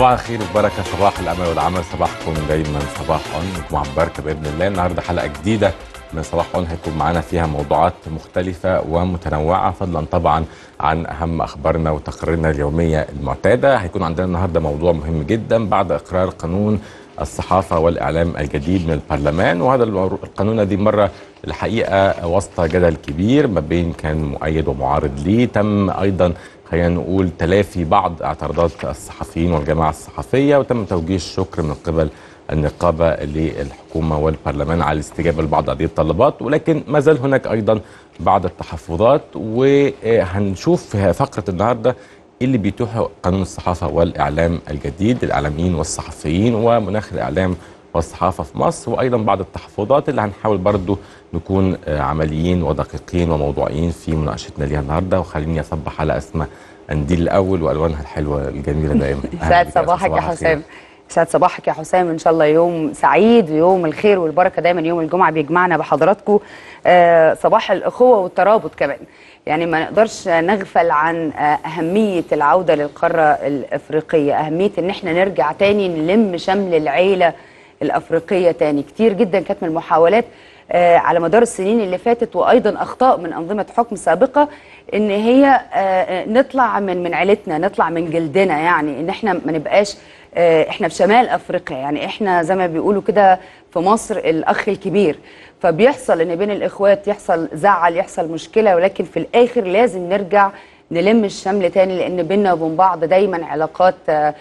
صباح الخير وبركه صباح الامل والعمل صباحكم دايما صباح اون مع بركه باذن الله النهارده حلقه جديده من صباح اون هيكون معانا فيها موضوعات مختلفه ومتنوعه فضلا طبعا عن اهم اخبارنا وتقاريرنا اليوميه المعتاده هيكون عندنا النهارده موضوع مهم جدا بعد اقرار قانون الصحافه والاعلام الجديد من البرلمان وهذا القانون دي مره الحقيقه وسط جدل كبير ما بين كان مؤيد ومعارض ليه تم ايضا خلينا نقول تلافي بعض اعتراضات الصحفيين والجماعه الصحفيه وتم توجيه الشكر من قبل النقابه للحكومه والبرلمان على الاستجابه لبعض هذه الطلبات ولكن ما زال هناك ايضا بعض التحفظات وهنشوف في فقره النهارده ايه اللي بيتيحه قانون الصحافه والاعلام الجديد الاعلاميين والصحفيين ومناخ الاعلام والصحافه في مصر وايضا بعض التحفظات اللي هنحاول برضو نكون عمليين ودقيقين وموضوعيين في مناقشتنا ليها النهارده وخليني اصبح على اسماء انديل الاول والوانها الحلوه الجميله دائما سعد صباحك يا حسام سعد صباحك يا حسام ان شاء الله يوم سعيد ويوم الخير والبركه دايما يوم الجمعه بيجمعنا بحضراتكم آه صباح الاخوه والترابط كمان يعني ما نقدرش نغفل عن أهمية العودة للقارة الأفريقية أهمية إن احنا نرجع تاني نلم شمل العيلة الأفريقية تاني كتير جدا كانت من المحاولات على مدار السنين اللي فاتت وأيضا أخطاء من أنظمة حكم سابقة إن هي نطلع من من عيلتنا نطلع من جلدنا يعني إن احنا ما نبقاش احنا في شمال أفريقيا يعني احنا زي ما بيقولوا كده في مصر الأخ الكبير فبيحصل ان بين الاخوات يحصل زعل يحصل مشكله ولكن في الاخر لازم نرجع نلم الشمل تاني لان بينا وبين بعض دايما علاقات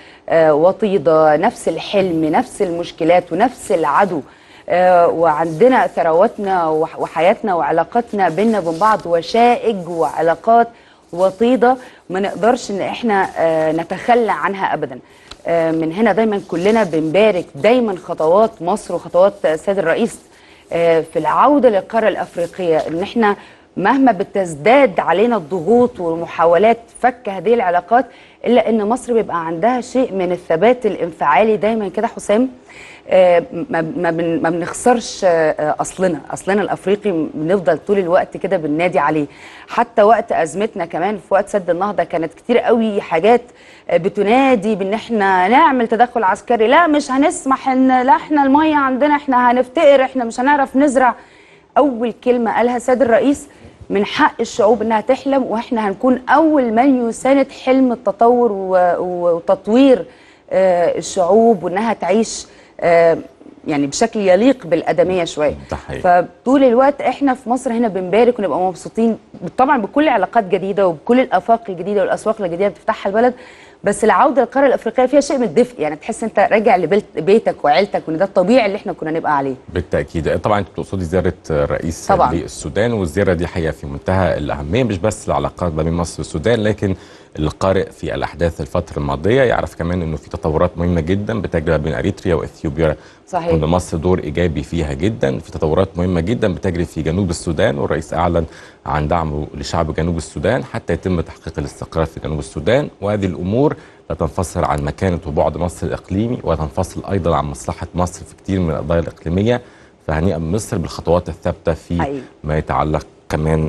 وطيده نفس الحلم نفس المشكلات ونفس العدو وعندنا ثرواتنا وحياتنا وعلاقاتنا بينا وبين بعض وشائج وعلاقات وطيده ما نقدرش ان احنا نتخلى عنها ابدا من هنا دايما كلنا بنبارك دايما خطوات مصر وخطوات السيد الرئيس في العوده للقاره الافريقيه ان احنا مهما بتزداد علينا الضغوط ومحاولات فك هذه العلاقات الا ان مصر بيبقى عندها شيء من الثبات الانفعالي دايما كده حسام ما ما بنخسرش اصلنا اصلنا الافريقي بنفضل طول الوقت كده بننادي عليه حتى وقت ازمتنا كمان في وقت سد النهضه كانت كتير قوي حاجات بتنادي بان احنا نعمل تدخل عسكري لا مش هنسمح ان لا احنا الميه عندنا احنا هنفتقر احنا مش هنعرف نزرع اول كلمه قالها سيد الرئيس من حق الشعوب انها تحلم واحنا هنكون اول من يساند حلم التطور وتطوير الشعوب وانها تعيش يعني بشكل يليق بالادميه شويه فطول الوقت احنا في مصر هنا بنبارك ونبقى مبسوطين طبعا بكل علاقات جديده وبكل الافاق الجديده والاسواق الجديده بتفتحها البلد بس العوده للقاره الافريقيه فيها شيء من الدفء يعني تحس انت راجع لبيتك وعيلتك وان ده الطبيعي اللي احنا كنا نبقى عليه بالتاكيد طبعا انت بتقصدي زياره الرئيس طبعا. للسودان والزياره دي حقيقه في منتهى الاهميه مش بس العلاقات ما بين مصر والسودان لكن القارئ في الاحداث الفتره الماضيه يعرف كمان انه في تطورات مهمه جدا بتجري بين اريتريا واثيوبيا صحيح وان مصر دور ايجابي فيها جدا في تطورات مهمه جدا بتجري في جنوب السودان والرئيس اعلن عن دعمه لشعب جنوب السودان حتى يتم تحقيق الاستقرار في جنوب السودان وهذه الامور لا تنفصل عن مكانه وبعد مصر الاقليمي وتنفصل ايضا عن مصلحه مصر في كثير من القضايا الاقليميه فهنيئا مصر بالخطوات الثابته في حقيقي. ما يتعلق كمان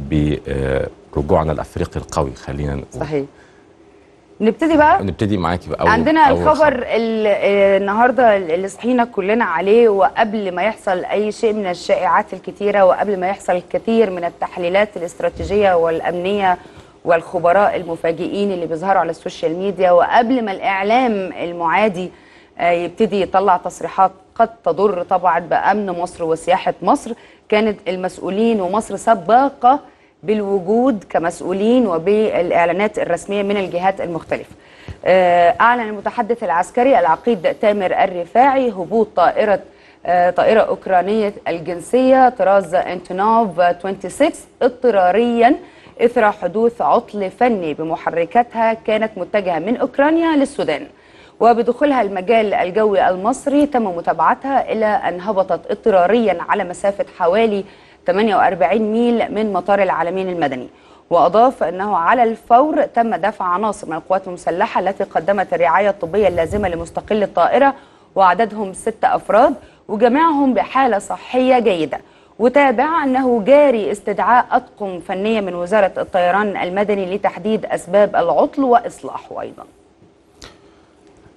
برجوعنا الافريقي القوي خلينا نقول صحيح نبتدي بقى نبتدي معاكي بقى عندنا أول الخبر النهارده اللي صحينا كلنا عليه وقبل ما يحصل اي شيء من الشائعات الكثيره وقبل ما يحصل الكثير من التحليلات الاستراتيجيه والامنيه والخبراء المفاجئين اللي بيظهروا على السوشيال ميديا وقبل ما الاعلام المعادي يبتدي يطلع تصريحات قد تضر طبعا بامن مصر وسياحه مصر كانت المسؤولين ومصر سباقه بالوجود كمسؤولين وبالاعلانات الرسميه من الجهات المختلفه. اعلن المتحدث العسكري العقيد تامر الرفاعي هبوط طائره طائره اوكرانيه الجنسيه طراز انتونوف 26 اضطراريا اثر حدوث عطل فني بمحركاتها كانت متجهه من اوكرانيا للسودان. وبدخولها المجال الجوي المصري تم متابعتها الى ان هبطت اضطراريا على مسافه حوالي 48 ميل من مطار العالمين المدني وأضاف أنه على الفور تم دفع عناصر من القوات المسلحة التي قدمت الرعاية الطبية اللازمة لمستقل الطائرة وعددهم ست أفراد وجميعهم بحالة صحية جيدة وتابع أنه جاري استدعاء أطقم فنية من وزارة الطيران المدني لتحديد أسباب العطل وإصلاحه أيضا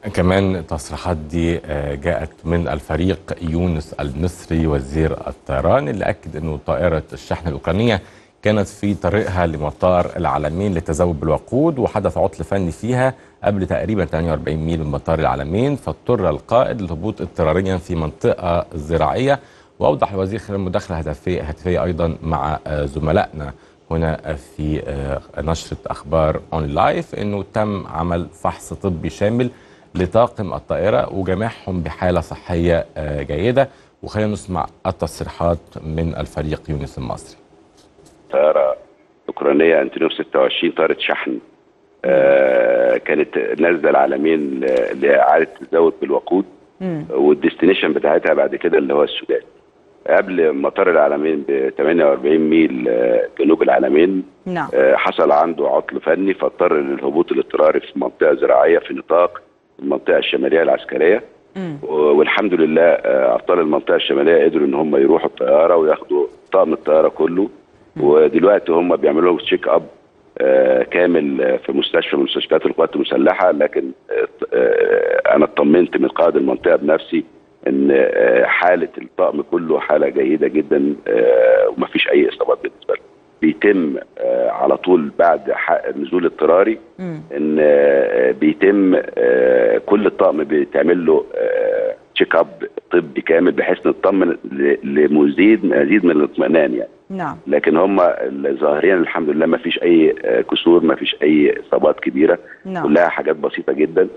كمان التصريحات دي آه، جاءت من الفريق يونس المصري وزير الطيران اللي اكد انه طائره الشحن الاوكرانيه كانت في طريقها لمطار العالمين للتزود بالوقود وحدث عطل فني فيها قبل تقريبا 48 ميل من مطار العالمين فاضطر القائد للهبوط اضطراريا في منطقه زراعيه واوضح الوزير خلال مداخله هاتفيه هاتفيه ايضا مع آه، زملائنا هنا في آه، نشره اخبار اون لايف انه تم عمل فحص طبي شامل لطاقم الطائره وجميعهم بحاله صحيه آه، جيده وخلينا نسمع التصريحات من الفريق يونس المصري طياره اوكرانيه انتونيوف 26 طائره شحن آه كانت نازله العالمين ل- لاعاده تزود بالوقود والديستنيشن بتاعتها بعد كده اللي هو السودان قبل مطار العالمين ب 48 ميل آه، جنوب العالمين نعم آه، حصل عنده عطل فني فاضطر للهبوط الاضطراري في منطقه زراعيه في نطاق المنطقه الشماليه العسكريه و- والحمد لله آه، ابطال المنطقه الشماليه قدروا ان هم يروحوا الطياره وياخدوا طقم الطياره كله ودلوقتي هم بيعملوا له تشيك اب آه، كامل آه، في مستشفى من مستشفيات القوات المسلحه لكن آه، آه، انا اطمنت من قائد المنطقه بنفسي ان آه، حاله الطقم كله حاله جيده جدا آه، ومفيش اي اصابات بالنسبه له بيتم آه، على طول بعد ح- نزول اضطراري ان آه، بيتم آه، كل الطقم بيتعمل له تشيك اب طبي كامل بحيث نطمن ل- لمزيد مزيد من الاطمئنان يعني نعم لكن هم الظاهرين الحمد لله ما فيش اي آه، كسور ما فيش اي اصابات كبيره نعم. كلها حاجات بسيطه جدا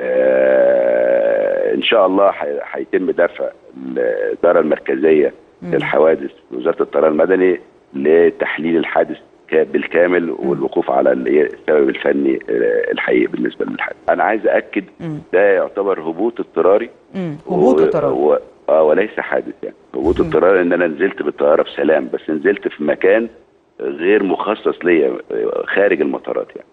آه، ان شاء الله حي- هيتم دفع الاداره المركزيه للحوادث وزاره الطيران المدني لتحليل الحادث ك- بالكامل والوقوف على ال- إيه السبب الفني آه، الحقيقي بالنسبه للحادث انا عايز اكد ده يعتبر هبوط اضطراري مم. هبوط و- اضطراري و... اه وليس حادث يعني هبوط اضطراري ان انا نزلت بالطياره بسلام بس نزلت في مكان غير مخصص ليا آه، خارج المطارات يعني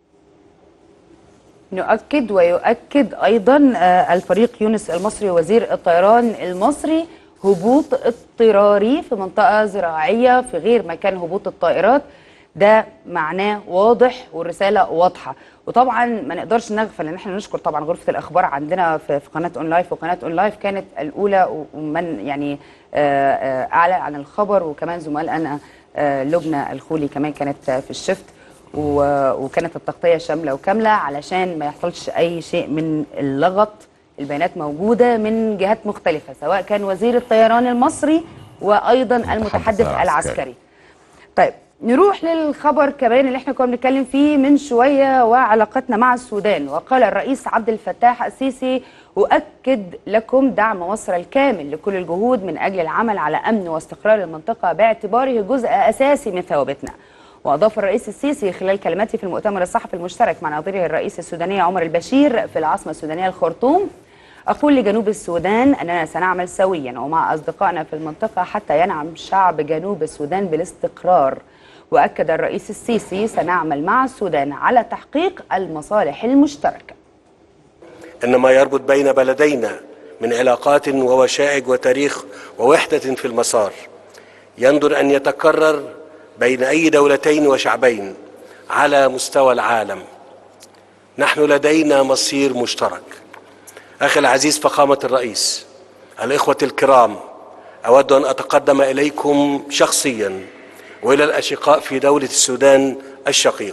نؤكد ويؤكد ايضا آه، الفريق يونس المصري وزير الطيران المصري هبوط اضطراري في منطقه زراعيه في غير مكان هبوط الطائرات ده معناه واضح والرساله واضحه وطبعا ما نقدرش نغفل ان احنا نشكر طبعا غرفه الاخبار عندنا في في قناه اون لايف وقناه اون لايف كانت الاولى ومن يعني آه، آه، اعلن عن الخبر وكمان زملائنا آه، لبنى الخولي كمان كانت آه، في الشفت و- وكانت التغطيه شامله وكامله علشان ما يحصلش اي شيء من اللغط البيانات موجوده من جهات مختلفه سواء كان وزير الطيران المصري وايضا المتحدث العسكري. العسكري طيب نروح للخبر كمان اللي احنا كنا بنتكلم فيه من شويه وعلاقتنا مع السودان وقال الرئيس عبد الفتاح السيسي اؤكد لكم دعم مصر الكامل لكل الجهود من اجل العمل على امن واستقرار المنطقه باعتباره جزء اساسي من ثوابتنا واضاف الرئيس السيسي خلال كلمته في المؤتمر الصحفي المشترك مع نظيره الرئيس السوداني عمر البشير في العاصمه السودانيه الخرطوم أقول لجنوب السودان أننا سنعمل سويا ومع أصدقائنا في المنطقة حتى ينعم شعب جنوب السودان بالاستقرار وأكد الرئيس السيسي سنعمل مع السودان على تحقيق المصالح المشتركة ان ما يربط بين بلدينا من علاقات ووشائج وتاريخ ووحده في المسار يندر ان يتكرر بين اي دولتين وشعبين على مستوى العالم نحن لدينا مصير مشترك اخي العزيز فخامه الرئيس الاخوه الكرام اود ان اتقدم اليكم شخصيا والى الاشقاء في دوله السودان الشقيق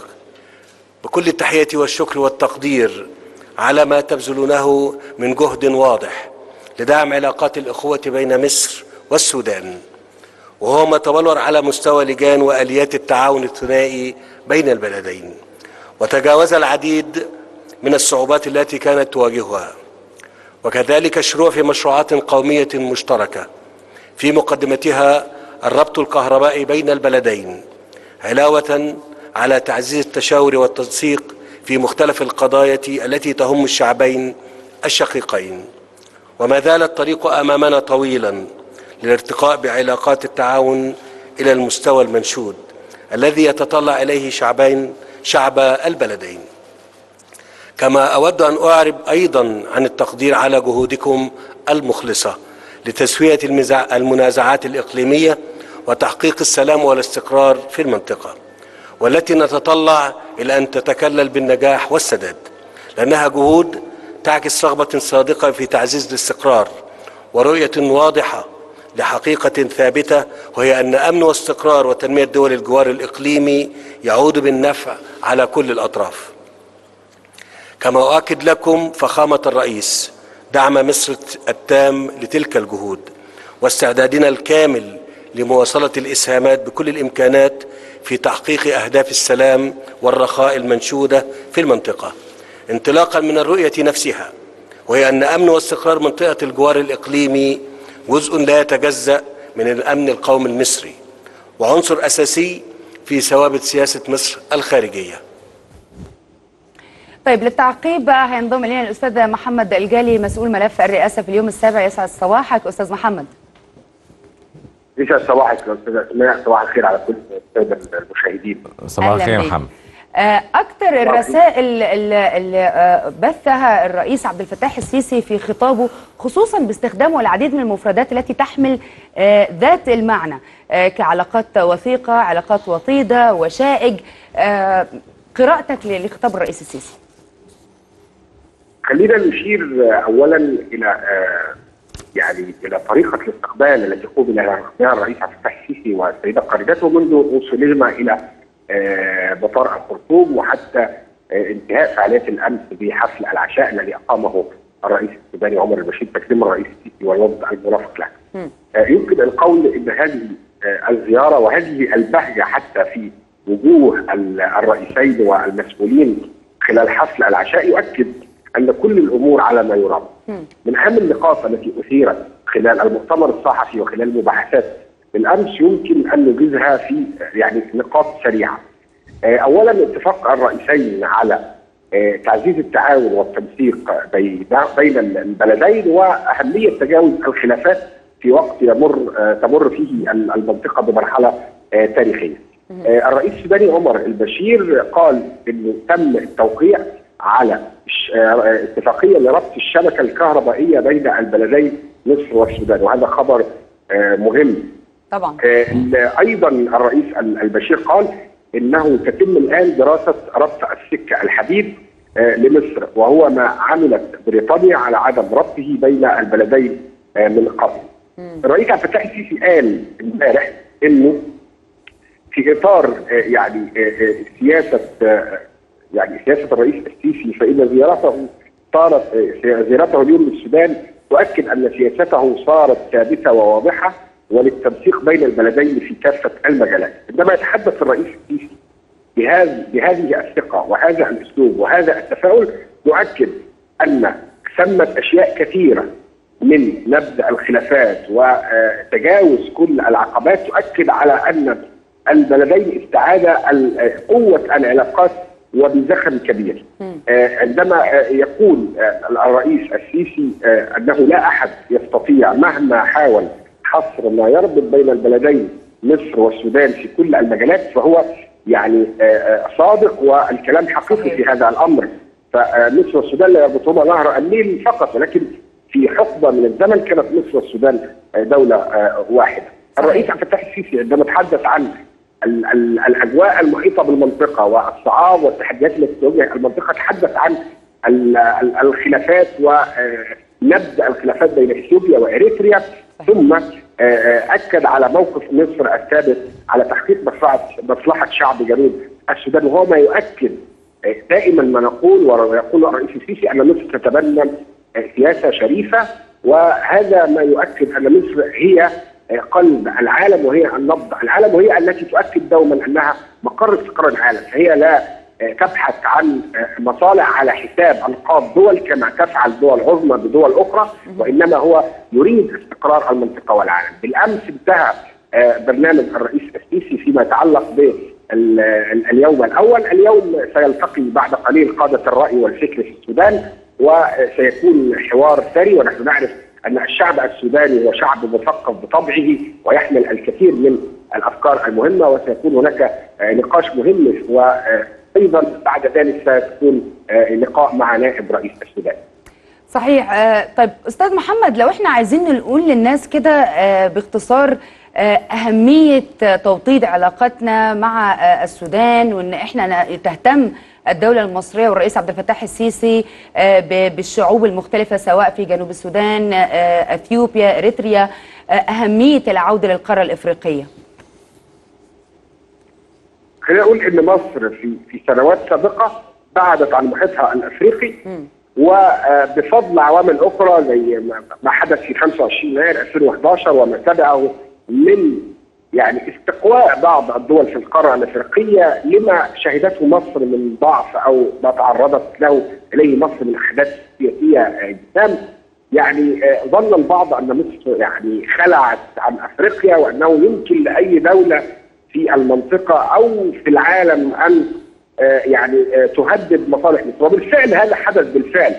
بكل التحية والشكر والتقدير على ما تبذلونه من جهد واضح لدعم علاقات الأخوة بين مصر والسودان وهو ما تبلور على مستوى لجان وآليات التعاون الثنائي بين البلدين وتجاوز العديد من الصعوبات التي كانت تواجهها وكذلك الشروع في مشروعات قومية مشتركة في مقدمتها الربط الكهربائي بين البلدين علاوة على تعزيز التشاور والتنسيق في مختلف القضايا التي تهم الشعبين الشقيقين وما زال الطريق أمامنا طويلا للارتقاء بعلاقات التعاون إلى المستوى المنشود الذي يتطلع إليه شعبين شعب البلدين كما أود أن أعرب أيضا عن التقدير على جهودكم المخلصة لتسوية المزا- المنازعات الإقليمية وتحقيق السلام والاستقرار في المنطقة والتي نتطلع إلى أن تتكلل بالنجاح والسداد لأنها جهود تعكس رغبة صادقة في تعزيز الاستقرار ورؤية واضحة لحقيقة ثابتة وهي أن أمن واستقرار وتنمية دول الجوار الإقليمي يعود بالنفع على كل الأطراف كما أؤكد لكم فخامة الرئيس دعم مصر التام لتلك الجهود واستعدادنا الكامل لمواصلة الإسهامات بكل الإمكانات في تحقيق أهداف السلام والرخاء المنشودة في المنطقة انطلاقا من الرؤية نفسها وهي أن أمن واستقرار منطقة الجوار الإقليمي جزء لا يتجزأ من الأمن القومي المصري وعنصر أساسي في ثوابت سياسة مصر الخارجية طيب للتعقيب بقى هينضم الينا الاستاذ محمد الجالي مسؤول ملف الرئاسه في اليوم السابع يسعد صباحك استاذ محمد يسعد صباحك يا استاذ اسماء صباح الخير على كل الساده المشاهدين صباح أهلاً الخير يا بيك. محمد آه، أكثر الرسائل اللي اللي، آه، بثها الرئيس عبد الفتاح السيسي في خطابه خصوصا باستخدامه العديد من المفردات التي تحمل آه، ذات المعنى آه، كعلاقات وثيقة علاقات وطيدة وشائج آه، قراءتك ل- لخطاب الرئيس السيسي خلينا نشير آه، اولا الى آه، يعني الى طريقه الاستقبال التي قوم بها الرئيس عبد الفتاح السيسي والسيده قائدته منذ وصولهما الى آه، مطار الخرطوم وحتى آه، انتهاء فعاليات الامس بحفل العشاء الذي اقامه الرئيس السوداني عمر البشير تكريم الرئيس السيسي والوفد المرافق له. آه، يمكن القول ان هذه آه، الزياره وهذه البهجه حتى في وجوه ال- الرئيسين والمسؤولين خلال حفل العشاء يؤكد ان كل الامور على ما يرام. من اهم النقاط التي اثيرت خلال المؤتمر الصحفي وخلال مباحثات بالامس يمكن ان نجيزها في يعني نقاط سريعه. آه، اولا اتفاق الرئيسين على آه، تعزيز التعاون والتنسيق بين بين البلدين واهميه تجاوز الخلافات في وقت يمر آه، تمر فيه المنطقه بمرحله آه، تاريخيه. آه، الرئيس السوداني عمر البشير قال انه تم التوقيع على ش- آه، اتفاقيه لربط الشبكه الكهربائيه بين البلدين مصر والسودان وهذا خبر آه، مهم طبعا آه، ال- ايضا الرئيس ال- البشير قال انه تتم الان دراسه ربط السكه الحديد آه، لمصر وهو ما عملت بريطانيا على عدم ربطه بين البلدين آه، من قبل. الرئيس عبد الفتاح السيسي قال امبارح انه في اطار آه، يعني آه، آه، سياسه آه، يعني سياسه الرئيس السيسي فان زيارته صارت آه، زيارته اليوم للسودان تؤكد ان سياسته صارت ثابته وواضحه وللتنسيق بين البلدين في كافه المجالات. عندما يتحدث الرئيس السيسي بهذه بهذه الثقه وهذا الاسلوب وهذا التفاؤل نؤكد ان ثمه اشياء كثيره من نبذ الخلافات وتجاوز كل العقبات تؤكد على ان البلدين استعادا ال- قوه العلاقات وبزخم كبير. آه، عندما آه، يقول آه، الرئيس السيسي آه، انه لا احد يستطيع مهما حاول حصر ما يربط بين البلدين مصر والسودان في كل المجالات فهو يعني آه، آه، صادق والكلام حقيقي في هذا الامر فمصر والسودان لا يربطهما نهر النيل فقط ولكن في حقبه من الزمن كانت مصر والسودان آه، دوله آه، واحده. الرئيس عبد الفتاح السيسي عندما تحدث عن ال- ال- الاجواء المحيطه بالمنطقه والصعاب والتحديات التي تواجه المنطقه تحدث عن ال- ال- الخلافات ونبذ الخلافات بين اثيوبيا واريتريا ثم آه، آه، اكد على موقف مصر الثابت على تحقيق مصلحه مصلحه شعب جنوب السودان وهو ما يؤكد آه، دائما ما نقول ويقول الرئيس السيسي ان مصر تتبنى آه، سياسه شريفه وهذا ما يؤكد ان مصر هي آه، قلب العالم وهي النبض العالم وهي التي تؤكد دوما انها مقر استقرار العالم فهي لا آه، تبحث عن آه، مصالح على حساب القاب دول كما تفعل دول عظمى بدول اخرى وانما هو يريد استقرار المنطقه والعالم بالامس انتهى آه، برنامج الرئيس السيسي فيما يتعلق ب ال- ال- اليوم الاول، اليوم سيلتقي بعد قليل قاده الراي والفكر في السودان وسيكون حوار ثري ونحن نعرف ان الشعب السوداني هو شعب مثقف بطبعه ويحمل الكثير من الافكار المهمه وسيكون هناك آه، نقاش مهم وايضا بعد ذلك سيكون آه، لقاء مع نائب رئيس السودان. صحيح آه، طيب استاذ محمد لو احنا عايزين نقول للناس كده آه، باختصار آه، اهميه آه، توطيد علاقاتنا مع آه، السودان وان احنا ن- تهتم الدوله المصريه والرئيس عبد الفتاح السيسي آه، ب- بالشعوب المختلفه سواء في جنوب السودان آه، اثيوبيا اريتريا آه، اهميه العوده للقاره الافريقيه خلينا نقول ان مصر في في سنوات سابقه بعدت عن محيطها الافريقي وبفضل عوامل اخرى زي ما- ما حدث في 25 يناير 2011 وما تبعه من يعني استقواء بعض الدول في القاره الافريقيه لما شهدته مصر من ضعف او ما تعرضت له اليه مصر من احداث سياسيه آه، جسام يعني آه، ظن البعض ان مصر يعني خلعت عن افريقيا وانه يمكن لاي دوله في المنطقه او في العالم ان آه، يعني آه، تهدد مصالح مصر وبالفعل هذا حدث بالفعل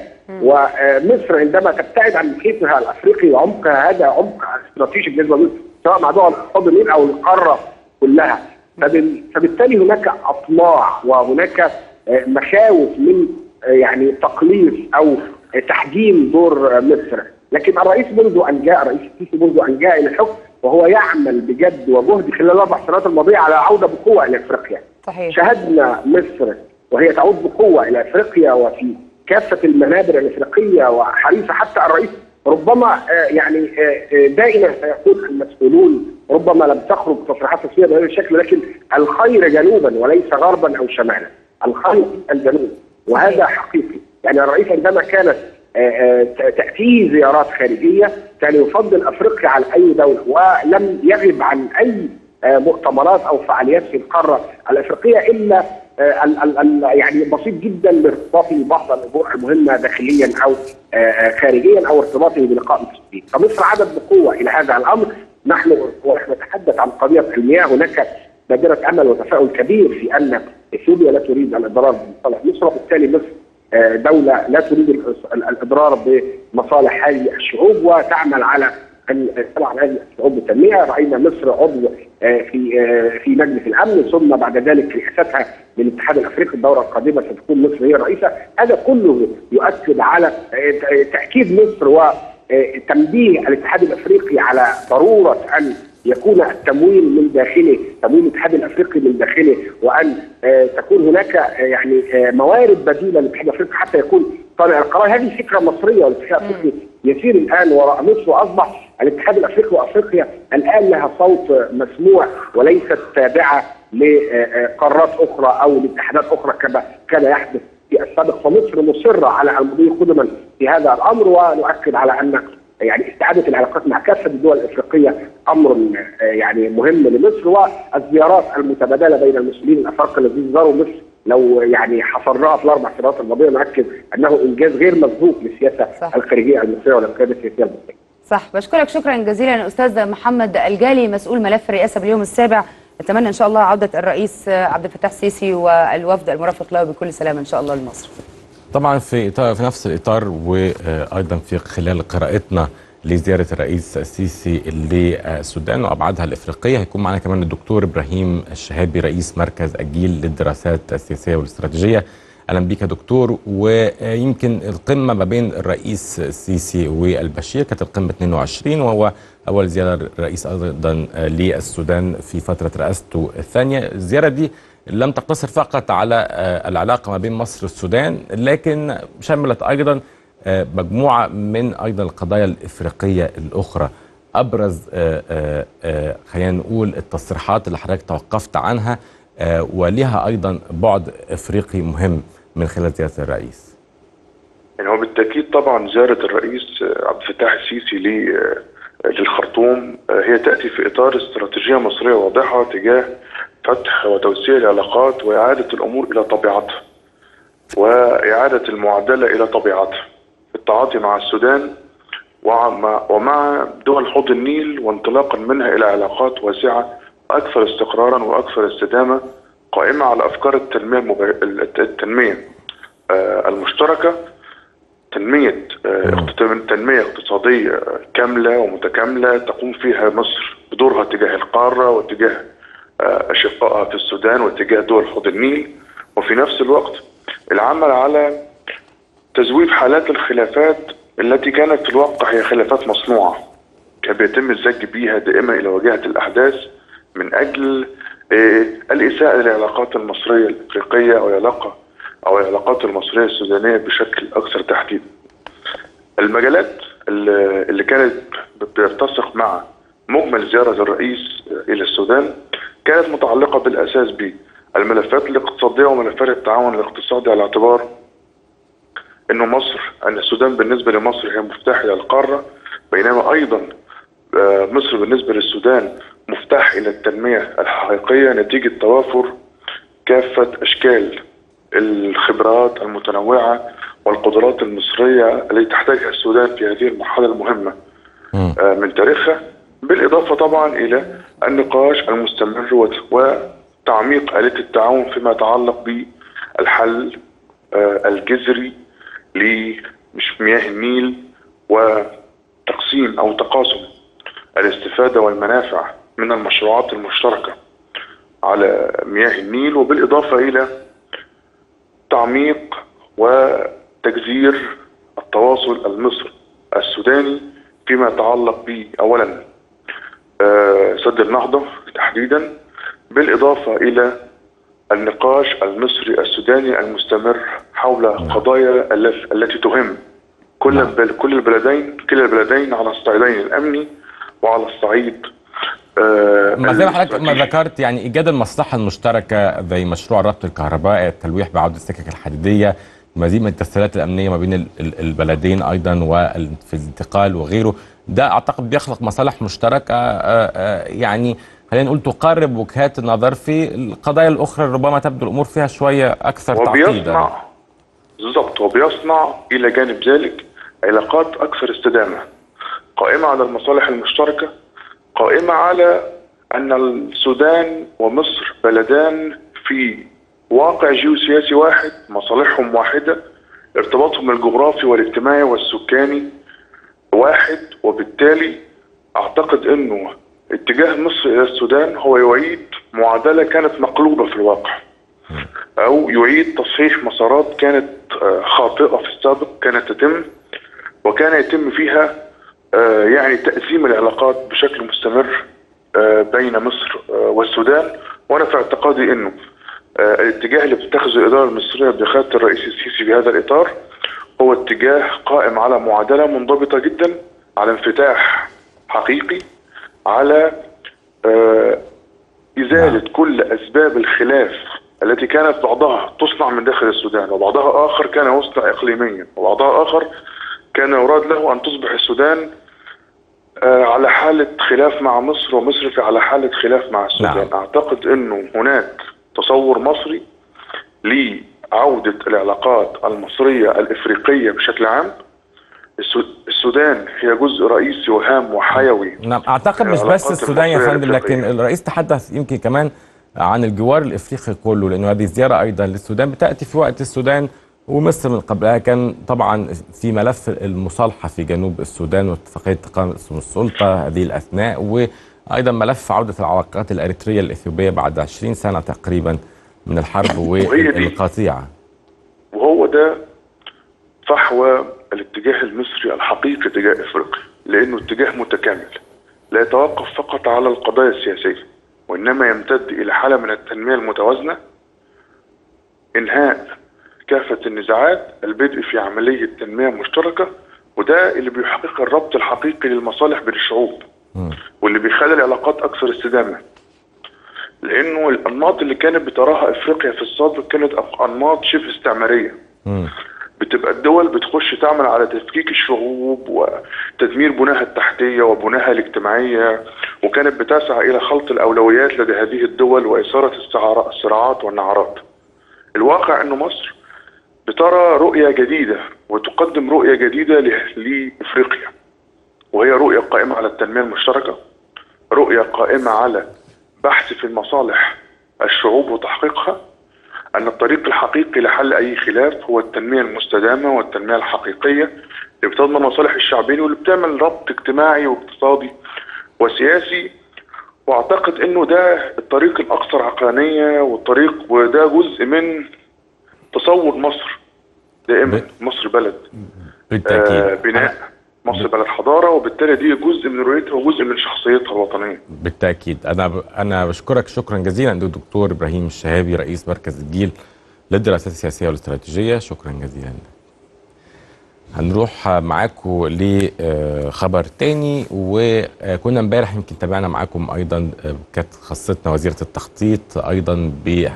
ومصر عندما تبتعد عن محيطها الافريقي وعمقها هذا عمق استراتيجي بالنسبه لمصر سواء مع دول الاقتصاد النيل او القاره كلها فبال- فبالتالي هناك اطماع وهناك آه، مخاوف من آه، يعني تقليص او آه، تحجيم دور آه، مصر لكن الرئيس منذ ان جاء الرئيس السيسي منذ ان جاء الى الحكم وهو يعمل بجد وجهد خلال الاربع سنوات الماضيه على عوده بقوه الى افريقيا صحيح شاهدنا مصر وهي تعود بقوه الى افريقيا وفي كافه المنابر الافريقيه وحريصه حتى الرئيس ربما آه، يعني آه، آه، دائما سيكون المسؤولون ربما لم تخرج تصريحات رسميه بهذا الشكل لكن الخير جنوبا وليس غربا او شمالا الخير في الجنوب وهذا حقيقي يعني الرئيس عندما كانت آه، آه، ت- تاتيه زيارات خارجيه كان يفضل افريقيا على اي دوله ولم يغب عن اي آه، مؤتمرات او فعاليات في القاره الافريقيه الا آه، ال- ال- ال- يعني بسيط جدا لارتباطه ببعض الامور المهمه داخليا او آه، آه، خارجيا او ارتباطه بلقاء المسؤولين فمصر عادت بقوه الى هذا الامر نحن ونحن نتحدث عن قضيه المياه هناك بادره امل وتفاؤل كبير في ان اثيوبيا لا تريد الاضرار بمصالح مصر وبالتالي مصر آه، دولة لا تريد الإص- ال- الإضرار بمصالح هذه الشعوب وتعمل على أن تلعب هذه الشعوب بالتنمية رأينا مصر عضو آه، في آه، في مجلس الأمن ثم بعد ذلك رئاستها للاتحاد الأفريقي الدورة القادمة ستكون مصر هي الرئيسة هذا كله يؤكد على آه، ت- تأكيد مصر وتنبيه الاتحاد الأفريقي على ضرورة أن يكون التمويل من داخله تمويل الاتحاد الافريقي من داخله وان آه، تكون هناك آه، يعني آه، موارد بديله للاتحاد الافريقي حتى يكون صانع القرار هذه فكره مصريه والاتحاد الافريقي يسير الان وراء مصر واصبح الاتحاد الافريقي وافريقيا الان لها صوت آه، مسموع وليست تابعه لقارات اخرى او لاتحادات اخرى كما كان يحدث في السابق فمصر مصره على المضي قدما في هذا الامر ونؤكد على ان يعني استعاده العلاقات مع كافه الدول الافريقيه امر آه، يعني مهم لمصر والزيارات المتبادله بين المسؤولين الافارقه الذين زاروا مصر لو يعني حصرناها في الاربع سنوات الماضيه نؤكد انه انجاز غير مسبوق للسياسه صح. الخارجيه المصريه والقياده السياسيه المصريه. صح بشكرك شكرا جزيلا الاستاذ محمد الجالي مسؤول ملف الرئاسه باليوم السابع اتمنى ان شاء الله عوده الرئيس عبد الفتاح السيسي والوفد المرافق له بكل سلامه ان شاء الله لمصر طبعا في إطار في نفس الاطار وايضا في خلال قراءتنا لزياره الرئيس السيسي للسودان وابعادها الافريقيه هيكون معنا كمان الدكتور ابراهيم الشهابي رئيس مركز الجيل للدراسات السياسيه والاستراتيجيه اهلا بيك يا دكتور ويمكن القمه ما بين الرئيس السيسي والبشير كانت القمه 22 وهو اول زياره رئيس ايضا للسودان في فتره رئاسته الثانيه الزياره دي لم تقتصر فقط على آه، العلاقه ما بين مصر والسودان لكن شملت ايضا آه، مجموعه من ايضا القضايا الافريقيه الاخرى ابرز آه، آه، آه، خلينا نقول التصريحات اللي حضرتك توقفت عنها آه، ولها ايضا بعد افريقي مهم من خلال زياره الرئيس يعني هو بالتاكيد طبعا زياره الرئيس عبد الفتاح السيسي ل- للخرطوم هي تاتي في اطار استراتيجيه مصريه واضحه تجاه فتح وتوسيع العلاقات واعاده الامور الى طبيعتها واعاده المعادله الى طبيعتها في التعاطي مع السودان ومع ومع دول حوض النيل وانطلاقا منها الى علاقات واسعه اكثر استقرارا واكثر استدامه قائمه على افكار التنميه المب... التنميه آه، المشتركه تنميه آه، اقت- تنميه اقتصاديه كامله ومتكامله تقوم فيها مصر بدورها تجاه القاره وتجاه آه، اشقائها في السودان وتجاه دول حوض النيل وفي نفس الوقت العمل على تزويد حالات الخلافات التي كانت في الواقع هي خلافات مصنوعة كان بيتم الزج بيها دائما إلى واجهة الأحداث من أجل آه، الإساءة للعلاقات المصرية الإفريقية أو العلاقة أو العلاقات المصرية السودانية بشكل أكثر تحديدا. المجالات اللي اللي كانت بتتسق مع مجمل زيارة الرئيس إلى السودان كانت متعلقة بالأساس بالملفات الاقتصادية وملفات التعاون الاقتصادي على اعتبار أنه مصر أن السودان بالنسبة لمصر هي مفتاح إلى القارة بينما أيضا آه، مصر بالنسبة للسودان مفتاح إلى التنمية الحقيقية نتيجة توافر كافة أشكال الخبرات المتنوعة والقدرات المصرية التي تحتاجها السودان في هذه المرحلة المهمة مم. آه، من تاريخها بالإضافة طبعا إلى النقاش المستمر وت- وتعميق آلية التعاون فيما يتعلق بالحل آه، الجذري لمش مياه النيل وتقسيم أو تقاسم الاستفادة والمنافع من المشروعات المشتركة على مياه النيل وبالإضافة إلى تعميق وتجذير التواصل المصري السوداني فيما يتعلق ب اولا آه، سد النهضه تحديدا بالاضافه الى النقاش المصري السوداني المستمر حول قضايا الل- التي تهم كل البل- كل البلدين كلا البلدين على الصعيدين الامني وعلى الصعيد آه، ما زي ما حضرتك ما الاستراتيجي. ذكرت يعني ايجاد المصلحه المشتركه زي مشروع الربط الكهربائي التلويح بعوده السكك الحديديه مزيد من التسهيلات الامنيه ما بين ال- ال- البلدين ايضا وفي الانتقال وغيره ده اعتقد بيخلق مصالح مشتركه آه، آه، يعني خلينا نقول تقرب وجهات النظر في القضايا الاخرى ربما تبدو الامور فيها شويه اكثر تعقيدا وبيصنع بالضبط وبيصنع الى جانب ذلك علاقات اكثر استدامه قائمه على المصالح المشتركه قائمه على ان السودان ومصر بلدان في واقع جيوسياسي واحد مصالحهم واحده ارتباطهم الجغرافي والاجتماعي والسكاني واحد وبالتالي اعتقد انه اتجاه مصر الى السودان هو يعيد معادله كانت مقلوبه في الواقع او يعيد تصحيح مسارات كانت آه، خاطئه في السابق كانت تتم وكان يتم فيها آه، يعني تأزيم العلاقات بشكل مستمر آه، بين مصر آه، والسودان وانا في اعتقادي انه آه، الاتجاه اللي بتتخذه الاداره المصريه بقياده الرئيس السيسي في هذا الاطار هو اتجاه قائم على معادله منضبطه جدا على انفتاح حقيقي على آه، إزالة كل أسباب الخلاف التي كانت بعضها تصنع من داخل السودان وبعضها آخر كان يصنع إقليميا وبعضها آخر كان يراد له أن تصبح السودان آه، على حالة خلاف مع مصر ومصر في على حالة خلاف مع السودان نعم. أعتقد أنه هناك تصور مصري لعودة العلاقات المصرية الإفريقية بشكل عام السو- السودان هي جزء رئيسي وهام وحيوي نعم اعتقد مش بس العلاقات السودان يا المصرية فندم لكن الإفريقية. الرئيس تحدث يمكن كمان عن الجوار الافريقي كله لانه هذه الزياره ايضا للسودان بتاتي في وقت السودان ومصر من قبلها كان طبعا في ملف المصالحه في جنوب السودان واتفاقيه تقاسم السلطه هذه الاثناء وايضا ملف عوده العلاقات الاريتريه الاثيوبيه بعد 20 سنه تقريبا من الحرب وهي دي. والقطيعه وهو ده فحوى الاتجاه المصري الحقيقي تجاه افريقيا لانه اتجاه متكامل لا يتوقف فقط على القضايا السياسيه وانما يمتد الى حاله من التنميه المتوازنه انهاء كافه النزاعات البدء في عمليه تنميه مشتركه وده اللي بيحقق الربط الحقيقي للمصالح بين الشعوب واللي بيخلي العلاقات اكثر استدامه لانه الانماط اللي كانت بتراها افريقيا في السابق كانت انماط شبه استعماريه مم. بتبقى الدول بتخش تعمل على تفكيك الشعوب وتدمير بناها التحتيه وبناها الاجتماعيه وكانت بتسعى الى خلط الاولويات لدى هذه الدول واثاره السعار- الصراعات والنعرات. الواقع ان مصر بترى رؤيه جديده وتقدم رؤيه جديده ل- لافريقيا وهي رؤيه قائمه على التنميه المشتركه رؤيه قائمه على بحث في المصالح الشعوب وتحقيقها أن الطريق الحقيقي لحل أي خلاف هو التنمية المستدامة والتنمية الحقيقية اللي بتضمن مصالح الشعبين واللي بتعمل ربط اجتماعي واقتصادي وسياسي واعتقد انه ده الطريق الاكثر عقلانيه والطريق وده جزء من تصور مصر دائما ب- مصر بلد بالتأكيد. آه، بناء مصر بلد حضاره وبالتالي دي جزء من رؤيتها وجزء من شخصيتها الوطنيه بالتاكيد انا ب... انا بشكرك شكرا جزيلا الدكتور ابراهيم الشهابي رئيس مركز الجيل للدراسات السياسيه والاستراتيجيه شكرا جزيلا هنروح معاكم لخبر تاني وكنا امبارح يمكن تابعنا معاكم ايضا كانت خاصتنا وزيره التخطيط ايضا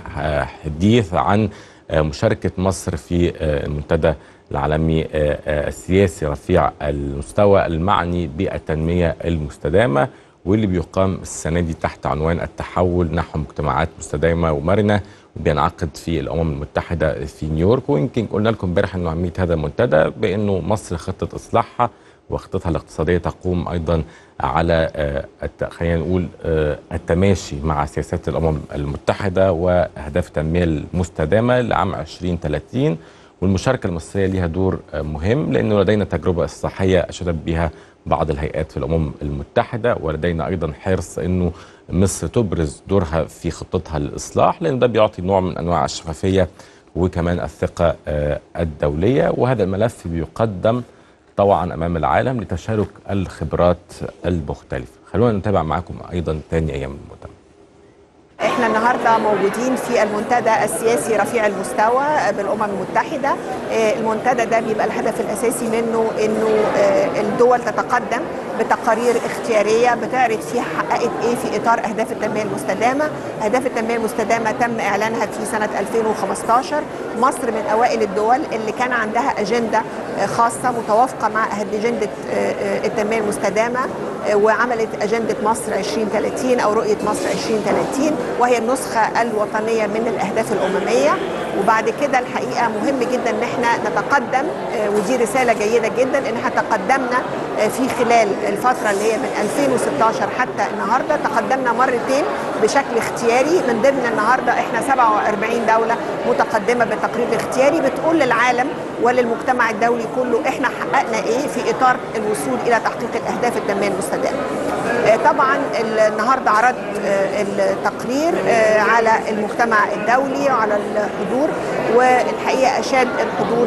بحديث عن مشاركه مصر في المنتدى العالمي السياسي رفيع المستوى المعني بالتنميه المستدامه واللي بيقام السنه دي تحت عنوان التحول نحو مجتمعات مستدامه ومرنه وبينعقد في الامم المتحده في نيويورك ويمكن قلنا لكم امبارح انه اهميه هذا المنتدى بانه مصر خطه اصلاحها وخطتها الاقتصاديه تقوم ايضا على خلينا نقول التماشي مع سياسات الامم المتحده واهداف التنميه المستدامه لعام 2030 والمشاركه المصريه لها دور مهم لانه لدينا تجربه اصلاحيه اشادت بها بعض الهيئات في الامم المتحده ولدينا ايضا حرص انه مصر تبرز دورها في خطتها للاصلاح لان ده بيعطي نوع من انواع الشفافيه وكمان الثقه الدوليه وهذا الملف بيقدم طبعا امام العالم لتشارك الخبرات المختلفه خلونا نتابع معكم ايضا ثاني ايام المؤتمر احنا النهارده موجودين في المنتدى السياسي رفيع المستوى بالامم المتحده المنتدى ده بيبقى الهدف الاساسي منه انه الدول تتقدم بتقارير اختياريه بتعرض فيها حققت ايه في اطار اهداف التنميه المستدامه اهداف التنميه المستدامه تم اعلانها في سنه 2015 مصر من اوائل الدول اللي كان عندها اجنده خاصه متوافقه مع اجنده التنميه المستدامه وعملت اجنده مصر 2030 او رؤيه مصر 2030 وهي النسخه الوطنيه من الاهداف الامميه وبعد كده الحقيقه مهم جدا ان احنا نتقدم ودي رساله جيده جدا ان احنا تقدمنا في خلال الفتره اللي هي من 2016 حتى النهارده تقدمنا مرتين بشكل اختياري من ضمن النهارده احنا 47 دوله متقدمه بالتقرير الاختياري بتقول للعالم وللمجتمع الدولي كله احنا حققنا ايه في اطار الوصول الى تحقيق الاهداف التنميه المستدامه. طبعا النهارده عرضت التقرير على المجتمع الدولي وعلى الحضور والحقيقه اشاد الحضور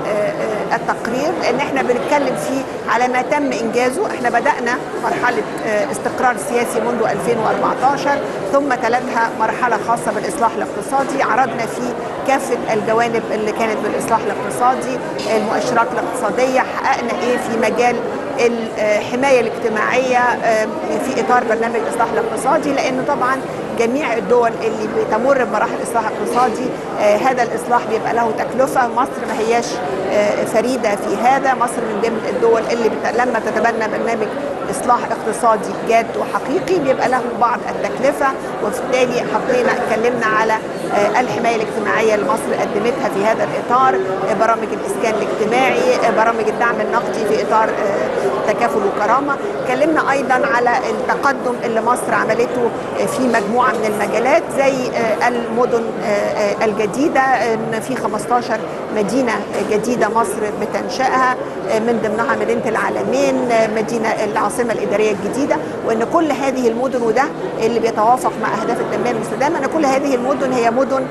بالتقرير لان احنا بنتكلم فيه على ما تم انجازه احنا بدانا مرحله استقرار سياسي منذ 2014 ثم تلتها مرحله خاصه بالاصلاح الاقتصادي عرضنا فيه كافه الجوانب اللي كانت بالاصلاح الاقتصادي المؤشرات الاقتصاديه حققنا ايه في مجال الحمايه الاجتماعيه في اطار برنامج الاصلاح الاقتصادي لانه طبعا جميع الدول اللي بتمر بمراحل اصلاح اقتصادي آه هذا الاصلاح بيبقى له تكلفه مصر ما هياش آه فريده في هذا مصر من ضمن الدول اللي بت... لما تتبنى برنامج اصلاح اقتصادي جاد وحقيقي بيبقى له بعض التكلفه وبالتالي حطينا اتكلمنا على آه الحمايه الاجتماعيه اللي مصر قدمتها في هذا الاطار برامج الاسكان الاجتماعي برامج الدعم النقدي في اطار تكافل وكرامه اتكلمنا ايضا على التقدم اللي مصر عملته في مجموعه من المجالات زي المدن الجديده ان في 15 مدينه جديده مصر بتنشاها من ضمنها مدينه العالمين مدينه العاصمه الاداريه الجديده وان كل هذه المدن وده اللي بيتوافق مع اهداف التنميه المستدامه ان كل هذه المدن هي مدن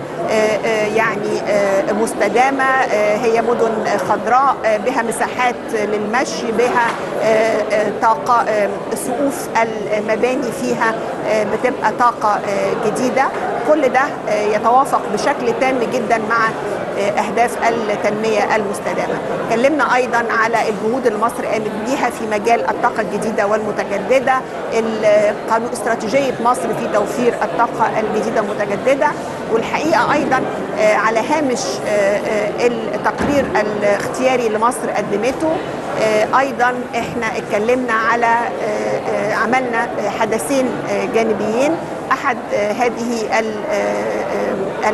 يعني مستدامه هي مدن خضراء بها مساحات للمشي بها طاقه سقوف المباني فيها بتبقى طاقه جديده كل ده يتوافق بشكل تام جدا مع اهداف التنميه المستدامه. اتكلمنا ايضا على الجهود اللي مصر قامت بيها في مجال الطاقه الجديده والمتجدده، قانون استراتيجيه مصر في توفير الطاقه الجديده المتجدده، والحقيقه ايضا على هامش التقرير الاختياري اللي مصر قدمته ايضا احنا اتكلمنا على عملنا حدثين جانبيين احد هذه ال ال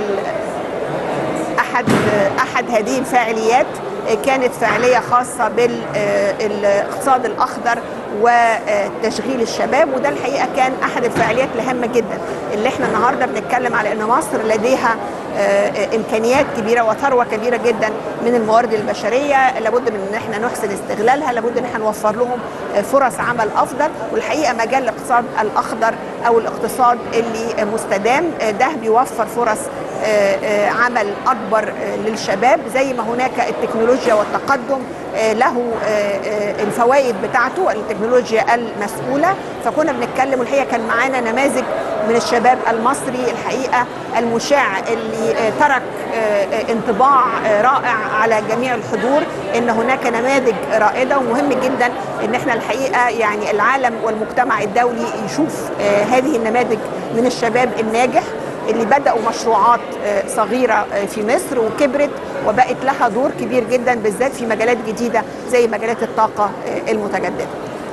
احد احد هذه الفاعليات كانت فعاليه خاصه بالاقتصاد الاخضر وتشغيل الشباب وده الحقيقه كان احد الفعاليات الهامه جدا اللي احنا النهارده بنتكلم على ان مصر لديها امكانيات كبيره وثروه كبيره جدا من الموارد البشريه لابد من ان احنا نحسن استغلالها لابد ان احنا نوفر لهم فرص عمل افضل والحقيقه مجال الاقتصاد الاخضر او الاقتصاد اللي مستدام ده بيوفر فرص آه، آه، عمل اكبر آه، للشباب زي ما هناك التكنولوجيا والتقدم آه، له آه، آه، الفوائد بتاعته التكنولوجيا المسؤوله فكنا بنتكلم والحقيقه كان معانا نماذج من الشباب المصري الحقيقه المشع اللي آه، ترك آه، آه، انطباع آه، رائع على جميع الحضور ان هناك نماذج رائده ومهم جدا ان احنا الحقيقه يعني العالم والمجتمع الدولي يشوف آه، هذه النماذج من الشباب الناجح اللي بدأوا مشروعات آه، صغيرة آه، في مصر وكبرت وبقت لها دور كبير جدا بالذات في مجالات جديدة زي مجالات الطاقة آه، المتجددة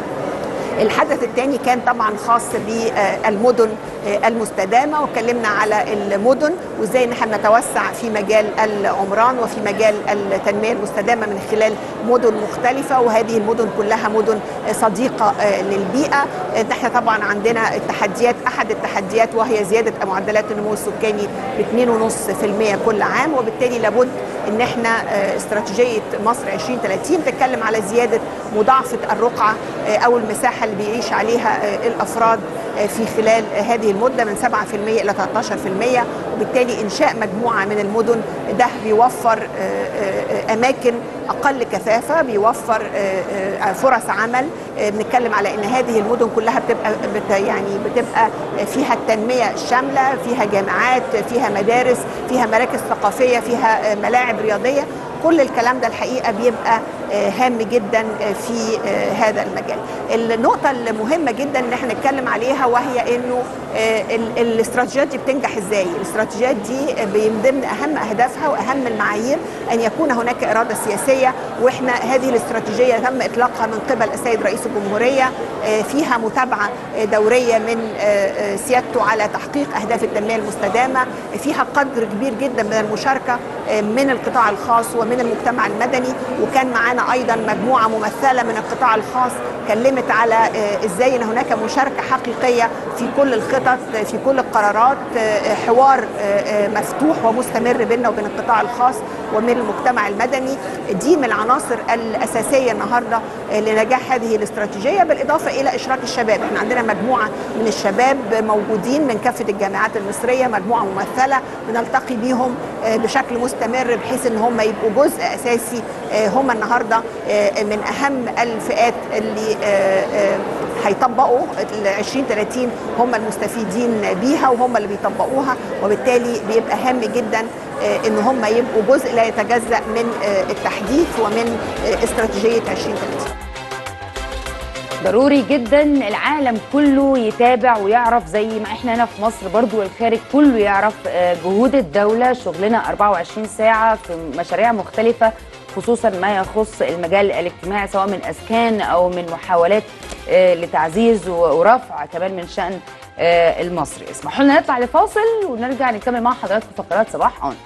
الحدث الثاني كان طبعا خاص بالمدن المستدامه واتكلمنا على المدن وازاي ان احنا نتوسع في مجال العمران وفي مجال التنميه المستدامه من خلال مدن مختلفه وهذه المدن كلها مدن صديقه للبيئه احنا طبعا عندنا التحديات احد التحديات وهي زياده معدلات النمو السكاني ب 2.5% كل عام وبالتالي لابد ان احنا استراتيجيه مصر 2030 بتتكلم على زياده مضاعفه الرقعه او المساحه اللي بيعيش عليها الافراد في خلال هذه المده من 7% الى 13% وبالتالي انشاء مجموعه من المدن ده بيوفر اماكن اقل كثافه بيوفر فرص عمل بنتكلم على ان هذه المدن كلها بتبقى بت يعني بتبقى فيها التنميه الشامله فيها جامعات فيها مدارس فيها مراكز ثقافيه فيها ملاعب رياضيه كل الكلام ده الحقيقه بيبقى هام جدا في هذا المجال النقطه المهمه جدا ان احنا نتكلم عليها وهي انه الاستراتيجيات دي بتنجح ازاي الاستراتيجيات دي من ضمن اهم اهدافها واهم المعايير ان يكون هناك اراده سياسيه واحنا هذه الاستراتيجيه تم اطلاقها من قبل السيد رئيس الجمهوريه فيها متابعه دوريه من سيادته على تحقيق اهداف التنميه المستدامه فيها قدر كبير جدا من المشاركه من القطاع الخاص ومن المجتمع المدني وكان معانا ايضا مجموعه ممثله من القطاع الخاص كلمت على ازاي ان هناك مشاركه حقيقيه في كل الخطط في كل القرارات حوار مفتوح ومستمر بيننا وبين القطاع الخاص ومن المجتمع المدني دي من العناصر الاساسيه النهارده لنجاح هذه الاستراتيجيه بالاضافه الى اشراك الشباب احنا عندنا مجموعه من الشباب موجودين من كافه الجامعات المصريه مجموعه ممثله بنلتقي بيهم بشكل مستمر بحيث ان هم يبقوا جزء اساسي هم النهارده من اهم الفئات اللي هيطبقوا ال 2030 هم المستفيدين بيها وهم اللي بيطبقوها وبالتالي بيبقى هام جدا ان هم يبقوا جزء لا يتجزا من التحديث ومن استراتيجيه 2030 ضروري جدا العالم كله يتابع ويعرف زي ما احنا هنا في مصر برضو والخارج كله يعرف جهود الدولة شغلنا 24 ساعة في مشاريع مختلفة خصوصا ما يخص المجال الاجتماعي سواء من اسكان او من محاولات لتعزيز ورفع كمان من شان المصري اسمحوا لنا نطلع لفاصل ونرجع نكمل مع حضراتكم فقرات صباح اون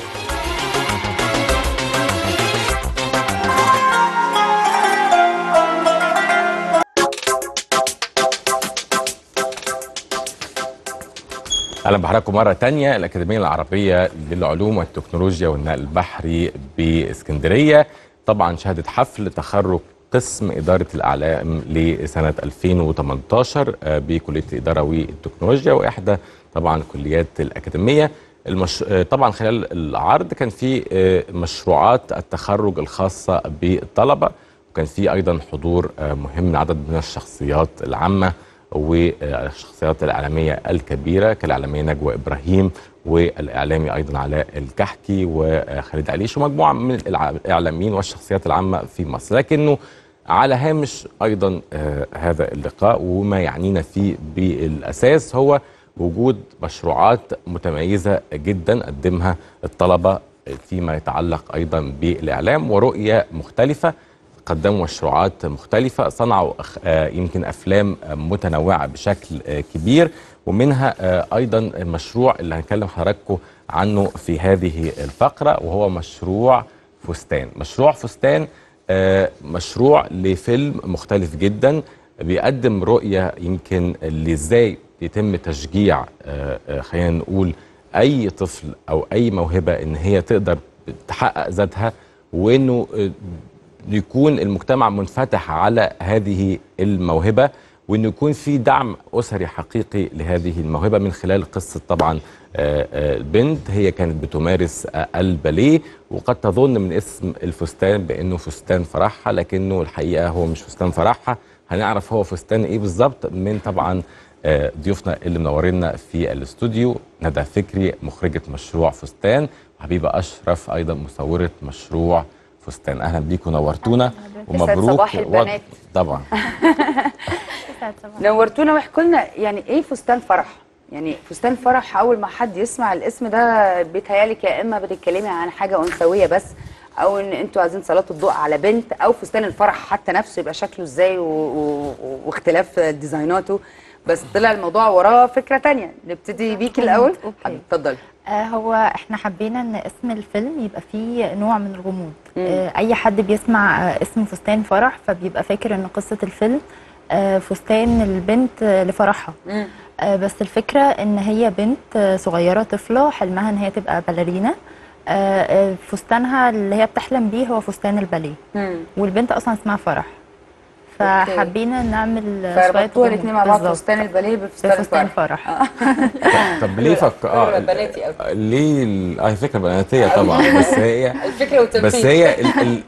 اهلا بحضراتكم مره تانية الاكاديميه العربيه للعلوم والتكنولوجيا والنقل البحري باسكندريه طبعا شهدت حفل تخرج قسم اداره الاعلام لسنه 2018 بكليه الاداره والتكنولوجيا واحدى طبعا كليات الاكاديميه المش... طبعا خلال العرض كان في مشروعات التخرج الخاصه بالطلبه وكان في ايضا حضور مهم من عدد من الشخصيات العامه والشخصيات الإعلامية الكبيرة كالإعلامية نجوى إبراهيم والإعلامي أيضا علاء الكحكي وخالد عليش ومجموعة من الإعلاميين والشخصيات العامة في مصر لكنه على هامش أيضا هذا اللقاء وما يعنينا فيه بالأساس هو وجود مشروعات متميزة جدا قدمها الطلبة فيما يتعلق أيضا بالإعلام ورؤية مختلفة قدموا مشروعات مختلفة صنعوا يمكن أفلام متنوعة بشكل كبير ومنها أيضا المشروع اللي هنكلم حضراتكم عنه في هذه الفقرة وهو مشروع فستان مشروع فستان مشروع لفيلم مختلف جدا بيقدم رؤية يمكن اللي ازاي يتم تشجيع خلينا نقول أي طفل أو أي موهبة إن هي تقدر تحقق ذاتها وإنه يكون المجتمع منفتح على هذه الموهبة وان يكون في دعم اسري حقيقي لهذه الموهبه من خلال قصه طبعا آه، آه، البنت هي كانت بتمارس آه، الباليه وقد تظن من اسم الفستان بانه فستان فرحها لكنه الحقيقه هو مش فستان فرحها هنعرف هو فستان ايه بالظبط من طبعا آه، ضيوفنا اللي منورينا في الاستوديو ندى فكري مخرجه مشروع فستان وحبيبه اشرف ايضا مصوره مشروع فستان اهلا بيكم نورتونا ومبروك صباح البنات. طبعا نورتونا واحكوا لنا يعني ايه فستان فرح يعني فستان فرح اول ما حد يسمع الاسم ده بيتهيالي يا اما بتتكلمي عن حاجه انثويه بس او ان انتوا عايزين تسلطوا الضوء على بنت او فستان الفرح حتى نفسه يبقى شكله ازاي و... و... واختلاف ديزايناته بس طلع الموضوع وراه فكره تانية نبتدي بيكي الاول أوكي. اتفضلي آه، هو احنا حبينا ان اسم الفيلم يبقى فيه نوع من الغموض آه، اي حد بيسمع آه، اسم فستان فرح فبيبقى فاكر ان قصة الفيلم آه، فستان البنت آه، لفرحها آه، بس الفكرة ان هي بنت آه، صغيرة طفلة حلمها ان هي تبقى باليرينا آه، آه، فستانها اللي هي بتحلم بيه هو فستان الباليه والبنت اصلا اسمها فرح فحبينا نعمل آه، شوية فربطوها غموض. الاثنين مع بعض بالظبط. فستان الباليه بفستان بفستان الفرح فرح طب ليه فك اه بناتي قوي. ليه ال- اه فكره بناتيه طبعا بس هي الفكره والتنفيذ بس هي ال ال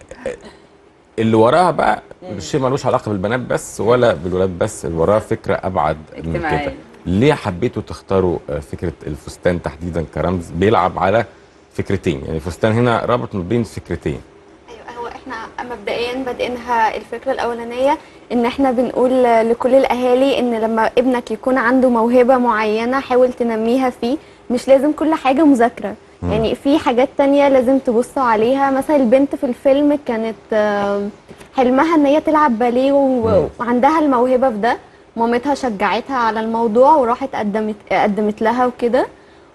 اللي وراها بقى شيء ملوش علاقه بالبنات بس ولا بالولاد بس اللي وراها فكره ابعد من اجتماعية. كده ليه حبيتوا تختاروا آه، فكره الفستان تحديدا كرمز بيلعب على فكرتين يعني الفستان هنا رابط ما بين فكرتين ايوه هو احنا مبدئيا بادئينها الفكره الاولانيه ان احنا بنقول لكل الاهالي ان لما ابنك يكون عنده موهبه معينه حاول تنميها فيه مش لازم كل حاجه مذاكره يعني في حاجات تانية لازم تبصوا عليها مثلا البنت في الفيلم كانت آم، حلمها ان هي تلعب باليه و- وعندها الموهبه في ده مامتها شجعتها على الموضوع وراحت قدمت قدمت لها وكده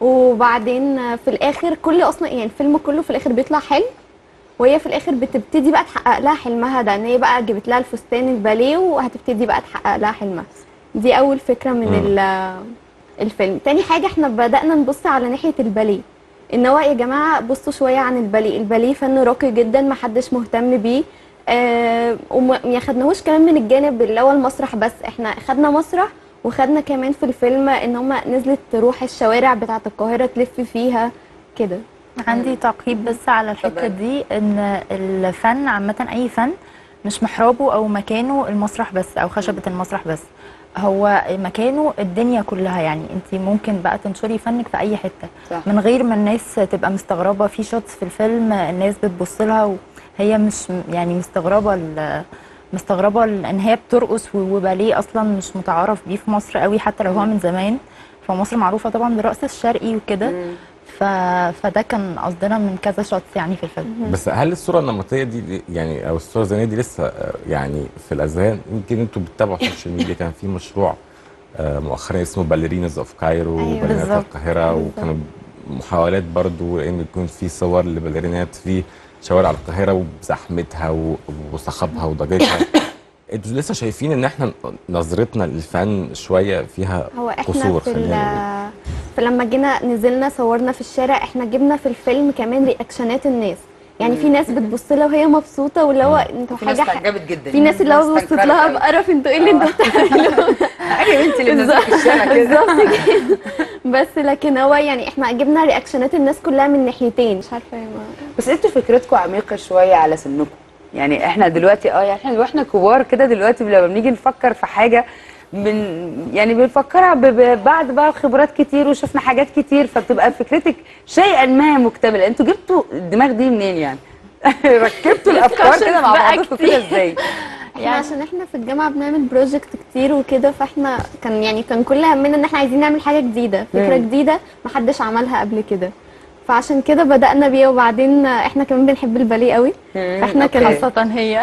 وبعدين في الاخر كل اصلا يعني الفيلم كله في الاخر بيطلع حلو وهي في الاخر بتبتدي بقى تحقق لها حلمها ده ان هي بقى جابت لها الفستان الباليه وهتبتدي بقى تحقق لها حلمها دي اول فكره من ال- الفيلم تاني حاجه احنا بدانا نبص على ناحيه الباليه ان هو يا جماعه بصوا شويه عن الباليه الباليه فن راقي جدا ما حدش مهتم بيه آه وما ما خدناهوش كمان من الجانب اللي هو المسرح بس احنا خدنا مسرح وخدنا كمان في الفيلم ان هما نزلت تروح الشوارع بتاعه القاهره تلف فيها كده عندي تعقيب بس على الحته اتفضلي. دي ان الفن عامه اي فن مش محرابه او مكانه المسرح بس او خشبه المسرح بس هو مكانه الدنيا كلها يعني انت ممكن بقى تنشري فنك في اي حته صح. من غير ما الناس تبقى مستغربه في شوتس في الفيلم الناس بتبص لها وهي مش يعني مستغربه ال- مستغربه ال- ان هي بترقص وباليه اصلا مش متعارف بيه في مصر قوي حتى لو هو من زمان فمصر معروفه طبعا بالرقص الشرقي وكده ف... فده كان قصدنا من كذا شوتس يعني في الفيلم بس هل الصوره النمطيه دي يعني او الصوره الذهنيه دي لسه آه، يعني في الاذهان يمكن انتوا بتتابعوا السوشيال ميديا كان في مشروع آه، مؤخرا اسمه باليرينز اوف كايرو أيوة، وباليرينات بالظبط. القاهره وكانوا محاولات برضو ان يكون في صور لباليرينات في شوارع القاهره وبزحمتها و- وصخبها وضجتها انتوا لسه شايفين ان احنا نظرتنا للفن شويه فيها هو احنا قصور في, خلينا نقول. ال- فلما جينا نزلنا صورنا في الشارع احنا جبنا في الفيلم كمان رياكشنات الناس يعني في ناس بتبص لها وهي مبسوطه واللي هو انتوا في ناس حاجه تعجبت جدا في ناس اللي هو بصت استنكرت لها أوي. بقرف انتوا ايه اللي انتوا بتعملوه ايوه انت اللي نزلت في الشارع كده بالظبط كده بس لكن هو يعني احنا جبنا رياكشنات الناس كلها من ناحيتين مش عارفه يا ما بس انتوا فكرتكم عميقه شويه على سنكم يعني احنا دلوقتي اه يعني احنا واحنا كبار كده دلوقتي لما بنيجي نفكر في حاجه من يعني بنفكرها ب- ب- بعد بقى خبرات كتير وشفنا حاجات كتير فبتبقى فكرتك شيئا ما مكتمله انتوا جبتوا الدماغ دي منين يعني ركبتوا الافكار كده مع بقى بعضكم كتير. كده ازاي احنا عشان احنا في الجامعه بنعمل بروجكت كتير وكده فاحنا كان يعني كان كل همنا ان احنا عايزين نعمل حاجه جديده فكره جديده محدش عملها قبل كده فعشان كده بدأنا بيه وبعدين احنا كمان بنحب الباليه قوي فاحنا كان خاصة هي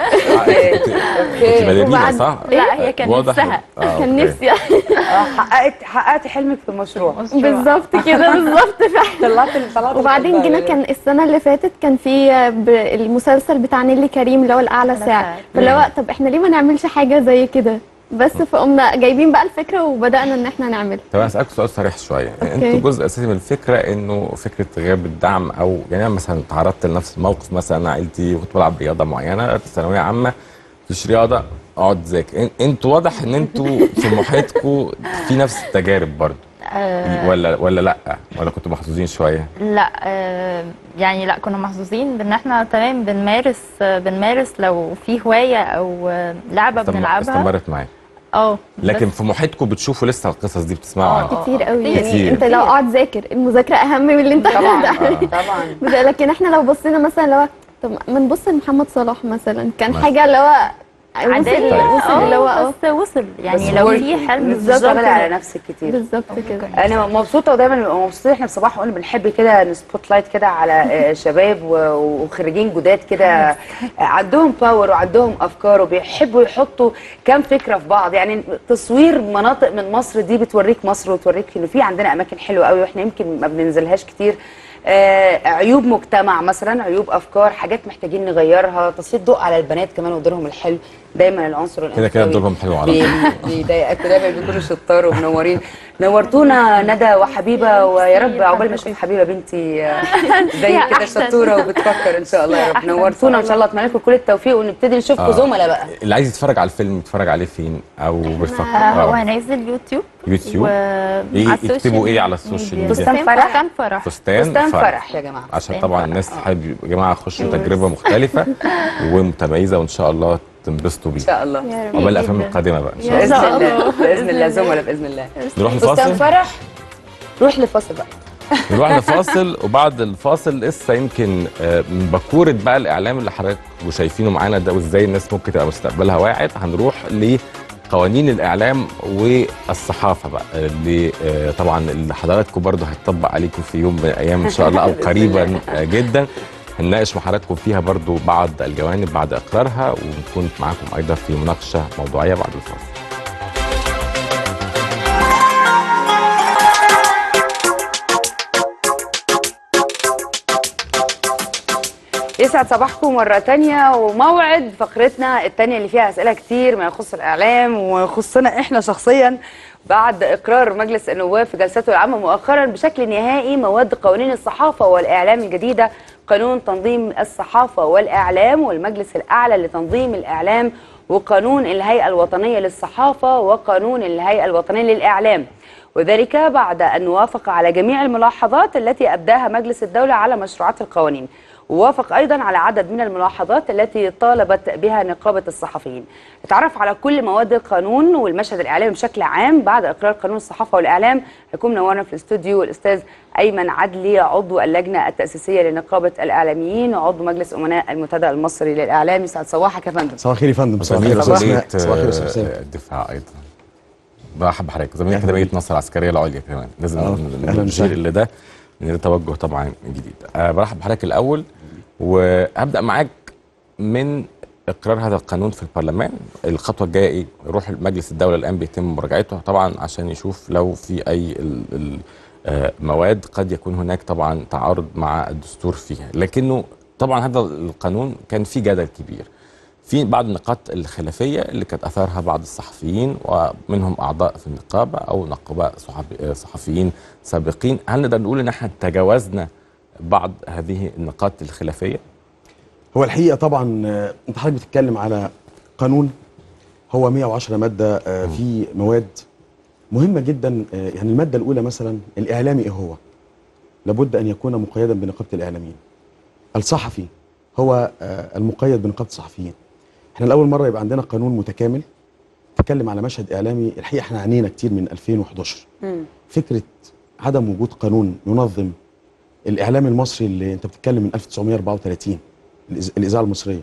انت باليرينا وبعد- صح؟ لا هي كان واضح. نفسها آه، كان أوكي. نفسي اه حققت حققت حلمك في المشروع بالظبط كده بالظبط فعلا طلعت طلعت وبعدين جينا كان السنه اللي فاتت كان في ب- المسلسل بتاع نيلي كريم اللي هو الاعلى سعر سعر. فاللي هو طب احنا ليه ما نعملش حاجه زي كده بس فقمنا جايبين بقى الفكره وبدانا ان احنا نعمل طب انا اسالك سؤال صريح شويه يعني أوكي. انتوا جزء اساسي من الفكره انه فكره غياب الدعم او يعني انا مثلا تعرضت لنفس الموقف مثلا انا عيلتي كنت بلعب رياضه معينه في ثانويه عامه مفيش رياضه اقعد ذاكر إن- انتوا واضح ان انتوا في محيطكم في نفس التجارب برضو آه، ولا ولا لا ولا كنتوا محظوظين شويه لا آه، يعني لا كنا محظوظين بان احنا تمام بنمارس آه، بنمارس لو في هوايه او آه، لعبه استم- بنلعبها استمرت معايا اه لكن بس- في محيطكم بتشوفوا لسه القصص دي بتسمعوا آه، عنها كتير قوي كتير. يعني انت لو كتير. اقعد ذاكر المذاكره اهم من اللي انت طبعا قاعد طبعا بس لكن احنا لو بصينا مثلا لو طب ما نبص لمحمد صلاح مثلا كان مثلا. حاجه اللي هو وصل عادية وصل اللي هو اه بس وصل يعني بس لو working. في حلم مش بالظبط بتشتغلي على كده. نفسك كتير بالظبط كده انا مبسوطه ودايما بنبقى مبسوطين احنا بصباح وانا بنحب كده نسبوت لايت كده على آه، شباب و- وخريجين جداد كده آه، عندهم باور وعندهم افكار وبيحبوا يحطوا كام فكره في بعض يعني تصوير مناطق من مصر دي بتوريك مصر وتوريك انه في عندنا اماكن حلوه قوي واحنا يمكن ما بننزلهاش كتير آه، عيوب مجتمع مثلا عيوب افكار حاجات محتاجين نغيرها تسليط ضوء على البنات كمان ودورهم الحلو دايما العنصر كده كده الأنثوي دورهم حلو على بي- طول بيضايقك دايما بيكونوا شطار ومنورين نورتونا ندى وحبيبه ويا رب عقبال ما اشوف حبيبه بنتي آه، زي كده أحسن. شطوره وبتفكر ان شاء الله يا رب أحسن إن نورتونا شاء ان شاء الله اتمنى لكم كل التوفيق ونبتدي نشوفكم آه. زملاء بقى اللي عايز يتفرج على الفيلم يتفرج عليه فين او بيفكر آه، هو آه. هينزل يوتيوب يوتيوب و إيه على يكتبوا السوشيال ايه على السوشيال ميديا. ميديا فستان فرح؟ فستان فرح فستان فستان فرح يا جماعه عشان فستان طبعا فرح. الناس تحب يا جماعه خشوا تجربه مختلفه ومتميزه وان شاء الله تنبسطوا ان بيها شاء الله يا رب عقبال الافلام جداً. القادمه بقى ان شاء يا الله باذن شاء الله الله. باذن الله بإذن الله. زملاء باذن الله نروح فستان لفاصل فرح روح لفاصل بقى نروح لفاصل وبعد الفاصل لسه يمكن آه، من بكوره بقى الاعلام اللي حضرتك وشايفينه معانا ده وازاي الناس ممكن تبقى مستقبلها واعد هنروح لقوانين الاعلام والصحافه بقى اللي آه، طبعا اللي حضراتكم برضه هتطبق عليكم في يوم من الايام ان شاء الله او بإذن قريبا الله. آه، جدا هنناقش مع حضراتكم فيها برضه بعض الجوانب بعد اقرارها ونكون معاكم ايضا في مناقشه موضوعيه بعد الفاصل يسعد صباحكم مرة تانية وموعد فقرتنا التانية اللي فيها أسئلة كتير ما يخص الإعلام ويخصنا إحنا شخصيا بعد إقرار مجلس النواب في جلسته العامة مؤخرا بشكل نهائي مواد قوانين الصحافة والإعلام الجديدة قانون تنظيم الصحافة والإعلام والمجلس الأعلى لتنظيم الإعلام وقانون الهيئة الوطنية للصحافة وقانون الهيئة الوطنية للإعلام وذلك بعد أن وافق على جميع الملاحظات التي أبداها مجلس الدولة على مشروعات القوانين ووافق أيضا على عدد من الملاحظات التي طالبت بها نقابة الصحفيين اتعرف على كل مواد القانون والمشهد الإعلامي بشكل عام بعد إقرار قانون الصحافة والإعلام هيكون منورنا في الاستوديو الأستاذ أيمن عدلي عضو اللجنة التأسيسية لنقابة الإعلاميين وعضو مجلس أمناء المنتدى المصري للإعلام يسعد صباحك يا فندم صباح الخير يا فندم صباح وزميل الخير يا كلية أستاذ صباح الخير يا أستاذ حسام. آه، الدفاع ايضا برحب بحضرتك زميل اكاديميه مصر العسكريه العليا كمان لازم آه، ن- أهلاً نشير وسهلاً. اللي ده ان ده توجه طبعا جديد أه برحب بحضرتك الاول وهبدا معاك من اقرار هذا القانون في البرلمان الخطوه الجايه ايه يروح مجلس الدوله الان بيتم مراجعته طبعا عشان يشوف لو في اي ال- ال- آه، مواد قد يكون هناك طبعا تعارض مع الدستور فيها لكنه طبعا هذا القانون كان فيه جدل كبير في بعض النقاط الخلافيه اللي كانت اثارها بعض الصحفيين ومنهم اعضاء في النقابه او نقباء صحفي- صحفيين سابقين هل نقدر نقول ان احنا تجاوزنا بعض هذه النقاط الخلافيه هو الحقيقه طبعا آه، انت حضرتك بتتكلم على قانون هو 110 ماده آه، في مواد مهمه جدا آه، يعني الماده الاولى مثلا الاعلامي ايه هو لابد ان يكون مقيدا بنقابه الاعلاميين الصحفي هو آه، المقيد بنقابه الصحفيين احنا لاول مره يبقى عندنا قانون متكامل تتكلم على مشهد اعلامي الحقيقه احنا عانينا كتير من 2011 فكره عدم وجود قانون ينظم الاعلام المصري اللي انت بتتكلم من 1934 الإذ- الاذاعه المصريه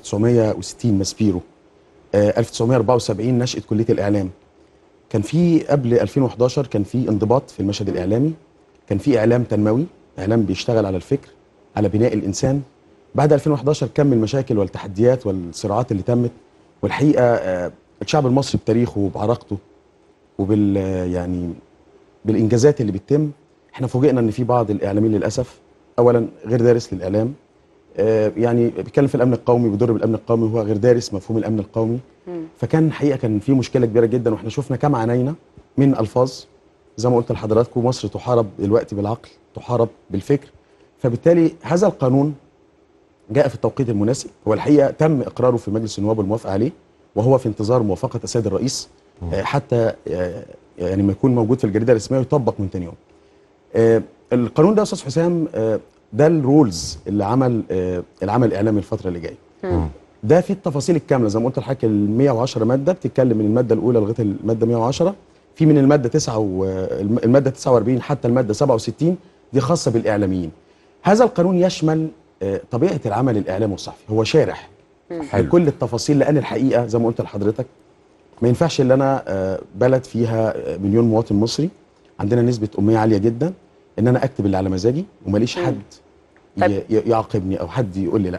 1960 ماسبيرو آه، 1974 نشاه كليه الاعلام كان في قبل 2011 كان في انضباط في المشهد الاعلامي كان في اعلام تنموي اعلام بيشتغل على الفكر على بناء الانسان بعد 2011 كم المشاكل والتحديات والصراعات اللي تمت والحقيقه آه، الشعب المصري بتاريخه وبعراقته وبال آه، يعني بالانجازات اللي بتتم احنا فوجئنا ان في بعض الاعلاميين للاسف اولا غير دارس للاعلام آه، يعني بيتكلم في الامن القومي بيضر بالامن القومي وهو غير دارس مفهوم الامن القومي فكان الحقيقه كان في مشكله كبيره جدا واحنا شفنا كم عانينا من الفاظ زي ما قلت لحضراتكم مصر تحارب دلوقتي بالعقل تحارب بالفكر فبالتالي هذا القانون جاء في التوقيت المناسب هو الحقيقه تم اقراره في مجلس النواب والموافقه عليه وهو في انتظار موافقه السيد الرئيس آه، حتى آه، يعني ما يكون موجود في الجريده الرسميه ويطبق من تاني يوم. آه، القانون ده يا استاذ حسام آه، ده الرولز اللي عمل آه، العمل الاعلامي الفتره اللي جايه. ده فيه التفاصيل الكامله زي ما قلت لحضرتك ال 110 ماده بتتكلم من الماده الاولى لغايه الماده 110 في من الماده 9 و الم- الماده 49 حتى الماده 67 دي خاصه بالاعلاميين. هذا القانون يشمل آه، طبيعه العمل الاعلامي والصحفي هو شارح حلو. بكل التفاصيل لان الحقيقه زي ما قلت لحضرتك ما ينفعش ان انا آه، بلد فيها آه، مليون مواطن مصري عندنا نسبه اميه عاليه جدا ان انا اكتب اللي على مزاجي وماليش حد طيب. ي- ي- يعاقبني او حد يقول لي لا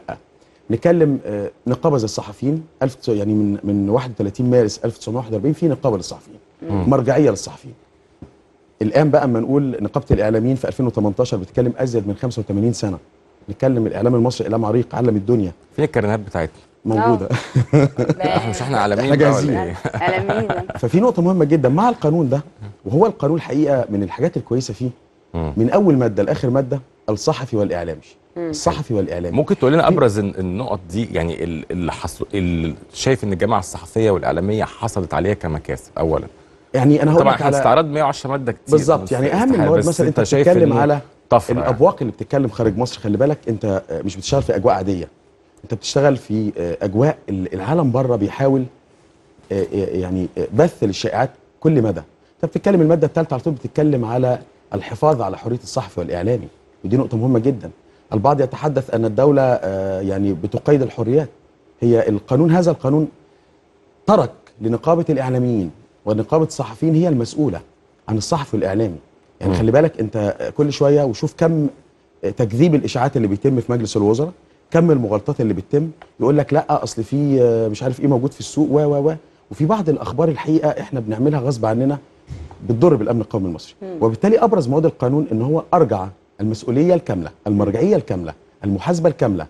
نتكلم آه، نقابه زي الصحفيين ألف تسع- يعني من من 31 مارس 1941 في نقابه للصحفيين مرجعيه للصحفيين الان بقى اما نقول نقابه الاعلاميين في 2018 بتتكلم ازيد من 85 سنه نتكلم الاعلام المصري اعلام عريق علم الدنيا فين الكرنات بتاعتنا موجوده احنا مش احنا عالمين إحنا بقى ولا جاهزين. ايه عالمين ففي نقطه مهمه جدا مع القانون ده وهو القانون الحقيقه من الحاجات الكويسه فيه مم. من اول ماده لاخر ماده الصحفي والاعلامي الصحفي والاعلامي ممكن تقول لنا ابرز الن- النقط دي يعني ال- اللي حصل اللي شايف ان الجامعه الصحفيه والاعلاميه حصلت عليها كمكاسب اولا يعني انا هقول طبعا لك احنا على استعراض 110 ماده كتير بالظبط بس يعني اهم استحالة. المواد بس مثلا انت شايف بتتكلم إنه على طفره يعني. الابواق اللي بتتكلم خارج مصر خلي بالك انت آه، مش بتشتغل في اجواء عاديه انت بتشتغل في آه، اجواء ال- العالم بره بيحاول آه، آه، يعني آه، بث للشائعات كل مدى انت بتتكلم الماده الثالثه على طول بتتكلم على الحفاظ على حريه الصحفي والاعلامي ودي نقطه مهمه جدا البعض يتحدث ان الدوله آه، يعني بتقيد الحريات هي القانون هذا القانون ترك لنقابه الاعلاميين ونقابه الصحفيين هي المسؤوله عن الصحفي والاعلامي يعني مم. خلي بالك انت كل شويه وشوف كم تكذيب الاشاعات اللي بيتم في مجلس الوزراء كم المغالطات اللي بتتم يقول لك لا اصل في آه، مش عارف ايه موجود في السوق و و و وفي بعض الاخبار الحقيقه احنا بنعملها غصب عننا بتضر بالامن القومي المصري وبالتالي ابرز مواد القانون ان هو ارجع المسؤوليه الكامله المرجعيه الكامله المحاسبه الكامله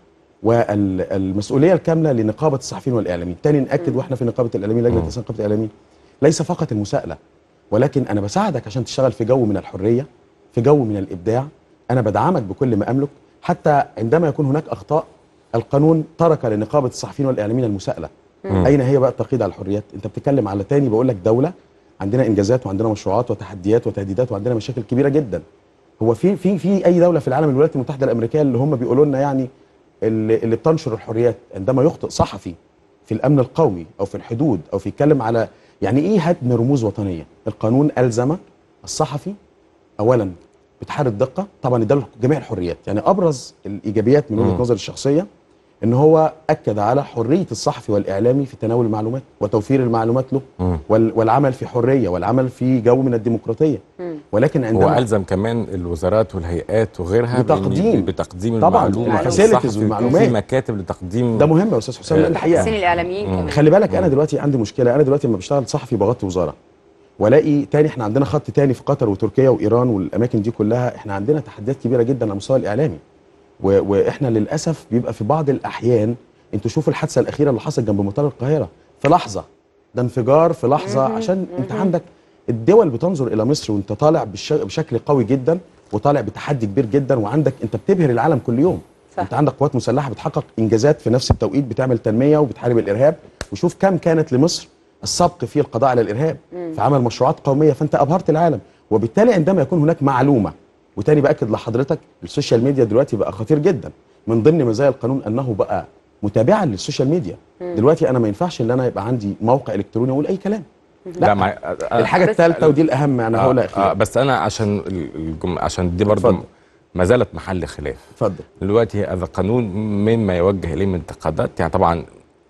والمسؤوليه الكامله لنقابه الصحفيين والاعلاميين تاني ناكد واحنا في نقابه الاعلاميين لجنه تنسيق نقابه الاعلاميين ليس فقط المساءله ولكن انا بساعدك عشان تشتغل في جو من الحريه في جو من الابداع انا بدعمك بكل ما املك حتى عندما يكون هناك اخطاء القانون ترك لنقابه الصحفيين والاعلاميين المساءله مم. اين هي بقى التقييد على الحريات انت بتتكلم على تاني بقول لك دوله عندنا انجازات وعندنا مشروعات وتحديات وتهديدات وعندنا مشاكل كبيره جدا هو في في في اي دوله في العالم الولايات المتحده الامريكيه اللي هم بيقولوا لنا يعني اللي, اللي بتنشر الحريات عندما يخطئ صحفي في الامن القومي او في الحدود او في يتكلم على يعني ايه هدم رموز وطنيه القانون الزم الصحفي اولا بتحرر الدقه طبعا اداله جميع الحريات يعني ابرز الايجابيات من وجهه مم. نظري الشخصيه ان هو اكد على حريه الصحفي والاعلامي في تناول المعلومات وتوفير المعلومات له مم. وال- والعمل في حريه والعمل في جو من الديمقراطيه ولكن هو عندما الزم كمان الوزارات والهيئات وغيرها بتقديم. بإن- بتقديم طبعاً، المعلومه الفاسيلتيز للصحفي، والمعلومات. في مكاتب لتقديم ده مهم يا استاذ حسام لان الحقيقه محسين الاعلاميين مم. كمان خلي بالك انا دلوقتي عندي مشكله انا دلوقتي لما بشتغل صحفي بغطي وزاره والاقي تاني احنا عندنا خط تاني في قطر وتركيا وايران والاماكن دي كلها احنا عندنا تحديات كبيره جدا على المستوى الاعلامي و... واحنا للاسف بيبقى في بعض الاحيان انتوا شوفوا الحادثه الاخيره اللي حصلت جنب مطار القاهره في لحظه ده انفجار في لحظه عشان انت عندك الدول بتنظر الى مصر وانت طالع بالش... بشكل قوي جدا وطالع بتحدي كبير جدا وعندك انت بتبهر العالم كل يوم صح. انت عندك قوات مسلحه بتحقق انجازات في نفس التوقيت بتعمل تنميه وبتحارب الارهاب وشوف كم كانت لمصر السبق في القضاء على الارهاب في عمل مشروعات قوميه فانت ابهرت العالم وبالتالي عندما يكون هناك معلومه وتاني باكد لحضرتك السوشيال ميديا دلوقتي بقى خطير جدا من ضمن مزايا القانون انه بقى متابعا للسوشيال ميديا دلوقتي انا ما ينفعش ان انا يبقى عندي موقع الكتروني اقول اي كلام لا مع... الحاجه بس- الثالثه ودي الاهم انا هقولها آه اخيرا آه بس انا عشان ال- الجم... عشان دي برضه اتفضل. ما زالت محل خلاف اتفضل دلوقتي هذا قانون مما يوجه اليه من انتقادات يعني طبعا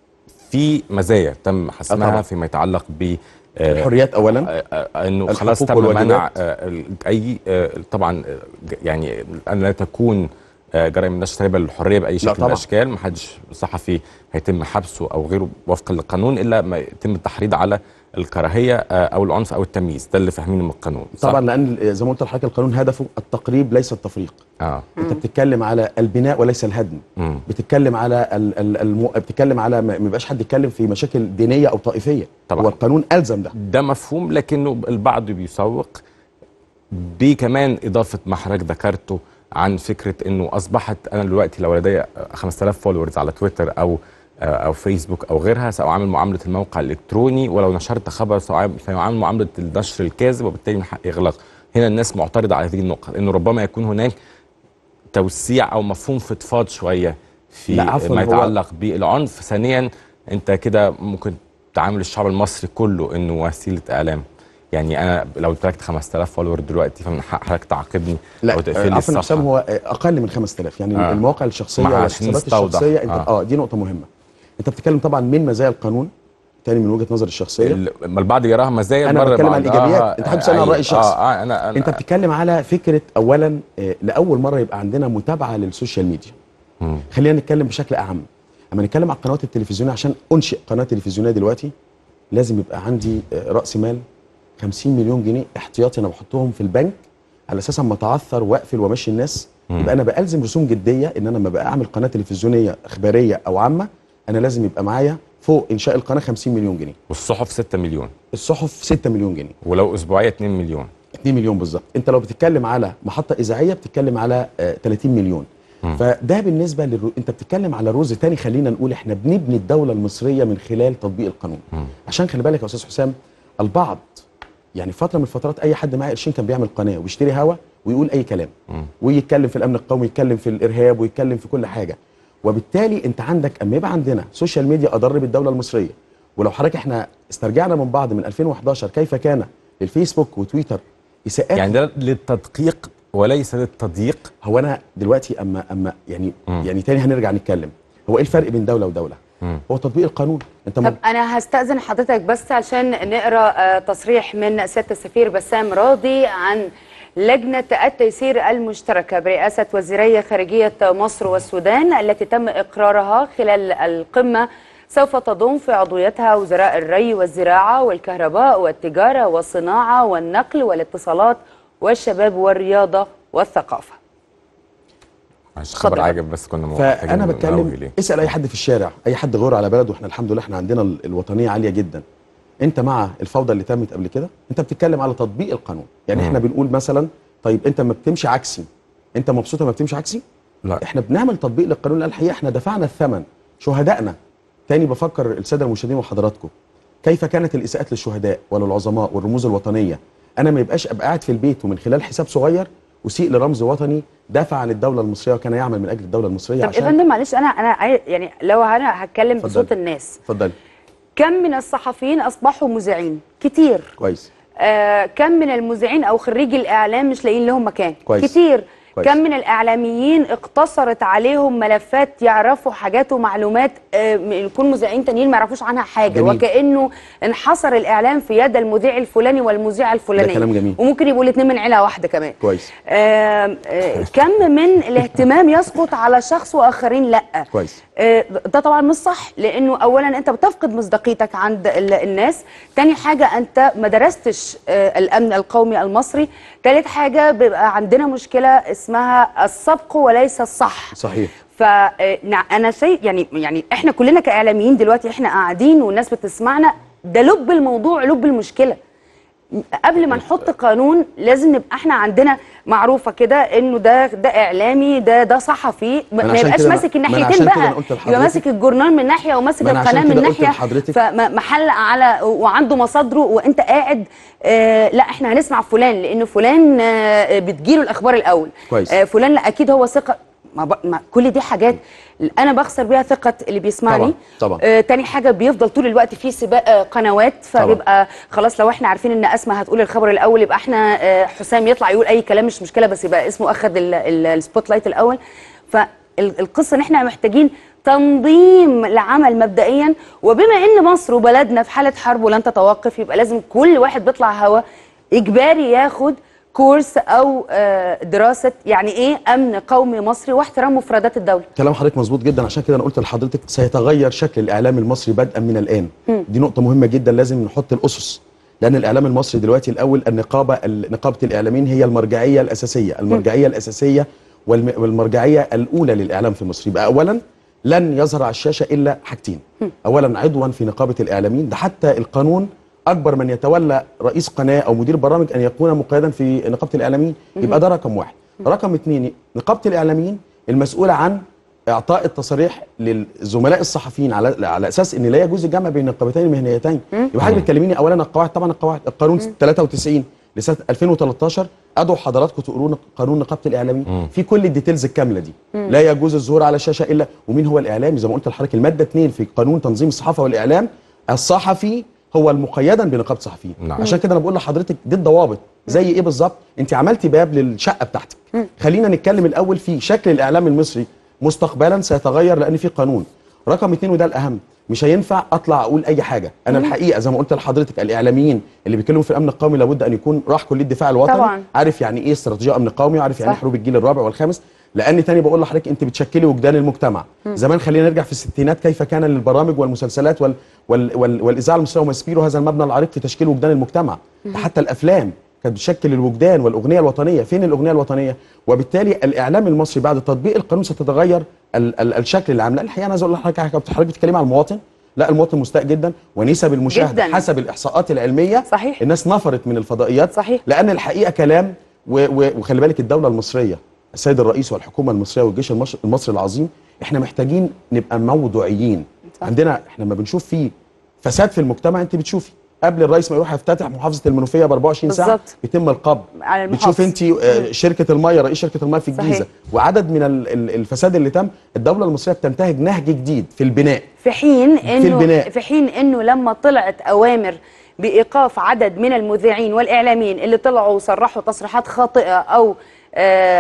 في مزايا تم حسمها طبعاً. فيما يتعلق ب آه، الحريات اولا آه، آه، انه الحقوق خلاص تم والواجبات. منع آه، ال- اي آه، طبعا آه، ج- يعني ان لا تكون آه، جرائم نشر سايبه للحريه باي شكل من طبعاً. الاشكال ما حدش صحفي هيتم حبسه او غيره وفقا للقانون الا ما يتم التحريض على الكراهيه آه، او العنف او التمييز ده اللي فاهمينه من القانون صح؟ طبعا لان زي ما قلت لحضرتك القانون هدفه التقريب ليس التفريق اه انت بتتكلم على البناء وليس الهدم مم. بتتكلم على ال ال الم... بتتكلم على ما ما يبقاش حد يتكلم في مشاكل دينيه او طائفيه طبعاً. هو القانون الزم ده ده مفهوم لكنه البعض بيسوق بكمان اضافه ما حضرتك ذكرته عن فكره انه اصبحت انا دلوقتي لو لدي 5000 فولورز على تويتر او آه، او فيسبوك او غيرها ساعامل معامله الموقع الالكتروني ولو نشرت خبر سأعامل- سيعامل معامله النشر الكاذب وبالتالي من حق اغلاق هنا الناس معترضه على هذه النقطه لانه ربما يكون هناك توسيع او مفهوم فضفاض شويه في لا، عفواً، ما هو- يتعلق بالعنف ثانيا انت كده ممكن تعامل الشعب المصري كله انه وسيله اعلام يعني انا لو تركت 5000 فولور دلوقتي فمن حق حضرتك تعاقبني لا او تقفل لي عفوا الصفحه حسام هو آه، اقل من 5000 يعني آه. آه. المواقع الشخصيه مع- عشان والحسابات نستوضح. الشخصيه انت آه. اه. اه دي نقطه مهمه انت بتتكلم طبعا من مزايا القانون تاني من وجهه نظر الشخصيه ال- ما البعض يراها مزايا انا مرة بتكلم بعض- عن الايجابيات آه، انت حابب تسالني عن أيوة. رايي الشخصي اه اه انا, أنا انت بتتكلم على فكره اولا آه، لاول مره يبقى عندنا متابعه للسوشيال ميديا مم. خلينا نتكلم بشكل اعم اما نتكلم على القنوات التلفزيونيه عشان انشئ قناه تلفزيونيه دلوقتي لازم يبقى عندي آه، راس مال 50 مليون جنيه احتياطي انا بحطهم في البنك على اساس اما اتعثر واقفل وامشي الناس مم. يبقى انا بالزم رسوم جديه ان انا لما بقى اعمل قناه تلفزيونيه اخباريه او عامه انا لازم يبقى معايا فوق انشاء القناه 50 مليون جنيه والصحف 6 مليون الصحف 6 مليون جنيه ولو اسبوعيه 2 مليون 2 مليون بالظبط انت لو بتتكلم على محطه اذاعيه بتتكلم على آه 30 مليون مم. فده بالنسبه للرو... انت بتتكلم على رز تاني خلينا نقول احنا بنبني الدوله المصريه من خلال تطبيق القانون مم. عشان خلي بالك يا استاذ حسام البعض يعني فتره من الفترات اي حد معاه قرشين كان بيعمل قناه ويشتري هوا ويقول اي كلام مم. ويتكلم في الامن القومي يتكلم في الارهاب ويتكلم في كل حاجه وبالتالي انت عندك اما يبقى عندنا سوشيال ميديا اضر بالدوله المصريه ولو حضرتك احنا استرجعنا من بعض من 2011 كيف كان الفيسبوك وتويتر اساءات يعني ده للتدقيق وليس للتضييق هو انا دلوقتي اما اما يعني مم. يعني تاني هنرجع نتكلم هو ايه الفرق بين دوله ودوله مم. هو تطبيق القانون انت طب ما انا هستأذن حضرتك بس عشان نقرا آه، تصريح من سياده السفير بسام راضي عن لجنة التيسير المشتركة برئاسة وزيري خارجية مصر والسودان التي تم إقرارها خلال القمة سوف تضم في عضويتها وزراء الري والزراعة والكهرباء والتجارة والصناعة والنقل والاتصالات والشباب والرياضة والثقافة معلش اتفضل. خبر عاجب بس كنا فانا محتاجين نقوي بتكلم ليه. اسال اي حد في الشارع اي حد غير على بلده احنا الحمد لله احنا عندنا ال- الوطنيه عاليه جدا انت مع الفوضى اللي تمت قبل كده انت بتتكلم على تطبيق القانون يعني مم. احنا بنقول مثلا طيب انت ما بتمشي عكسي انت مبسوط ما بتمشي عكسي لا احنا بنعمل تطبيق للقانون لأن الحقيقه احنا دفعنا الثمن شهدائنا تاني بفكر الساده المشاهدين وحضراتكم كيف كانت الاساءات للشهداء وللعظماء والرموز الوطنيه انا ما يبقاش ابقى قاعد في البيت ومن خلال حساب صغير اسيء لرمز وطني دافع عن الدوله المصريه وكان يعمل من اجل الدوله المصريه طب يا عشان فندم معلش أنا أنا عاي- يعني لو أنا هتكلم اتفضل. بصوت الناس اتفضلي كم من الصحفيين أصبحوا مذيعين كتير كويس آه، كم من المذيعين او خريجي الاعلام مش لاقيين لهم مكان كويس. كتير كويس. كم من الاعلاميين اقتصرت عليهم ملفات يعرفوا حاجات ومعلومات آه، م- يكون مذيعين تانيين ما يعرفوش عنها حاجه جميل. وكانه انحصر الاعلام في يد المذيع الفلاني والمذيعه الفلانيه كلام جميل. وممكن يبقوا الاثنين من عيله واحده كمان كويس آه، آه، كم من الاهتمام يسقط على شخص واخرين لا كويس آه، ده طبعا مش صح لانه اولا انت بتفقد مصداقيتك عند ال- الناس تاني حاجه انت ما درستش آه، الامن القومي المصري تالت حاجه بيبقى عندنا مشكله اسمها السبق وليس الصح صحيح فانا شيء يعني يعني احنا كلنا كاعلاميين دلوقتي احنا قاعدين والناس بتسمعنا ده لب الموضوع لب المشكله قبل ما نحط قانون لازم نبقى احنا عندنا معروفه كده انه ده ده اعلامي ده ده صحفي ما أنا ما عشان يبقاش كده أنا- ماسك ما أنا الناحيتين عشان كده بقى أنا قلت يبقى لحضرتك- ماسك الجورنال من ناحيه وماسك ما أنا عشان القناه من كده قلت ناحيه لحضرتك- فمحلق على وعنده مصادره وانت قاعد آه لا احنا هنسمع فلان لانه فلان آه بتجيله الاخبار الاول كويس. آه فلان لا اكيد هو ثقه ما ب... ما كل دي حاجات انا بخسر بيها ثقه اللي بيسمعني طبعاً، طبعاً. آه تاني حاجه بيفضل طول الوقت في سباق آه قنوات فبيبقى خلاص لو احنا عارفين ان اسماء هتقول الخبر الاول يبقى احنا آه حسام يطلع يقول اي كلام مش مشكله بس يبقى اسمه اخذ ال- ال- السبوت لايت الاول فالقصه ان احنا محتاجين تنظيم العمل مبدئيا وبما ان مصر وبلدنا في حاله حرب ولن تتوقف يبقى لازم كل واحد بيطلع هوا اجباري ياخد كورس او آه، دراسه يعني ايه امن قومي مصري واحترام مفردات الدوله كلام حضرتك مظبوط جدا عشان كده انا قلت لحضرتك سيتغير شكل الاعلام المصري بدءا من الان دي نقطه مهمه جدا لازم نحط الاسس لان الاعلام المصري دلوقتي الاول النقابه ال- نقابه الاعلاميين هي المرجعيه الاساسيه المرجعيه الاساسيه والم- والمرجعيه الاولى للاعلام في مصر يبقى اولا لن يظهر على الشاشه الا حاجتين اولا عضوا في نقابه الاعلاميين ده حتى القانون اكبر من يتولى رئيس قناه او مدير برامج ان يكون مقيدا في نقابه الاعلاميين يبقى ده رقم واحد رقم اثنين نقابه الاعلاميين المسؤوله عن اعطاء التصاريح للزملاء الصحفيين على على اساس ان لا يجوز الجمع بين النقابتين المهنيتين يبقى حضرتك بتكلميني اولا القواعد طبعا القواعد القانون 93 لسنه 2013 ادعو حضراتكم تقروا قانون نقابه الاعلاميين في كل الديتيلز الكامله دي لا يجوز الظهور على الشاشه الا ومين هو الاعلامي زي ما قلت لحضرتك الماده 2 في قانون تنظيم الصحافه والاعلام الصحفي هو المقيدا بنقابه الصحفيين نعم. عشان كده انا بقول لحضرتك دي الضوابط زي ايه بالظبط انت عملتي باب للشقه بتاعتك خلينا نتكلم الاول في شكل الاعلام المصري مستقبلا سيتغير لان في قانون رقم اتنين وده الاهم مش هينفع اطلع اقول اي حاجه انا الحقيقه زي ما قلت لحضرتك الاعلاميين اللي بيتكلموا في الامن القومي لابد ان يكون راح كليه الدفاع الوطني طبعاً. عارف يعني ايه استراتيجيه امن قومي وعارف يعني صح. ايه حروب الجيل الرابع والخامس لان تاني بقول لحضرتك انت بتشكلي وجدان المجتمع زمان خلينا نرجع في الستينات كيف كان للبرامج والمسلسلات وال وال وال والاذاعه المصريه ومسبيرو هذا المبنى العريق في تشكيل وجدان المجتمع ده حتى الافلام كانت بتشكل الوجدان والاغنيه الوطنيه فين الاغنيه الوطنيه وبالتالي الاعلام المصري بعد تطبيق القانون ستتغير ال ال الشكل العام لا الحقيقه انا عايز اقول لحضرتك حاجة، حضرتك بتتكلمي على المواطن لا المواطن مستاء جدا ونسب المشاهده جداً. حسب الاحصاءات العلميه صحيح. الناس نفرت من الفضائيات صحيح. لان الحقيقه كلام و و وخلي بالك الدوله المصريه السيد الرئيس والحكومه المصريه والجيش المش- المصري العظيم احنا محتاجين نبقى موضوعيين صح. عندنا احنا لما بنشوف في فساد في المجتمع انت بتشوفي قبل الرئيس ما يروح يفتتح محافظه المنوفيه ب 24 ساعه بالظبط. بيتم القبض على بتشوف المحافظ. انت آه، شركه الميه رئيس شركه الميه في صحيح. الجيزه وعدد من ال- ال- الفساد اللي تم الدوله المصريه بتنتهج نهج جديد في البناء في حين انه البناء. في حين انه لما طلعت اوامر بايقاف عدد من المذيعين والاعلاميين اللي طلعوا وصرحوا تصريحات خاطئه او آآ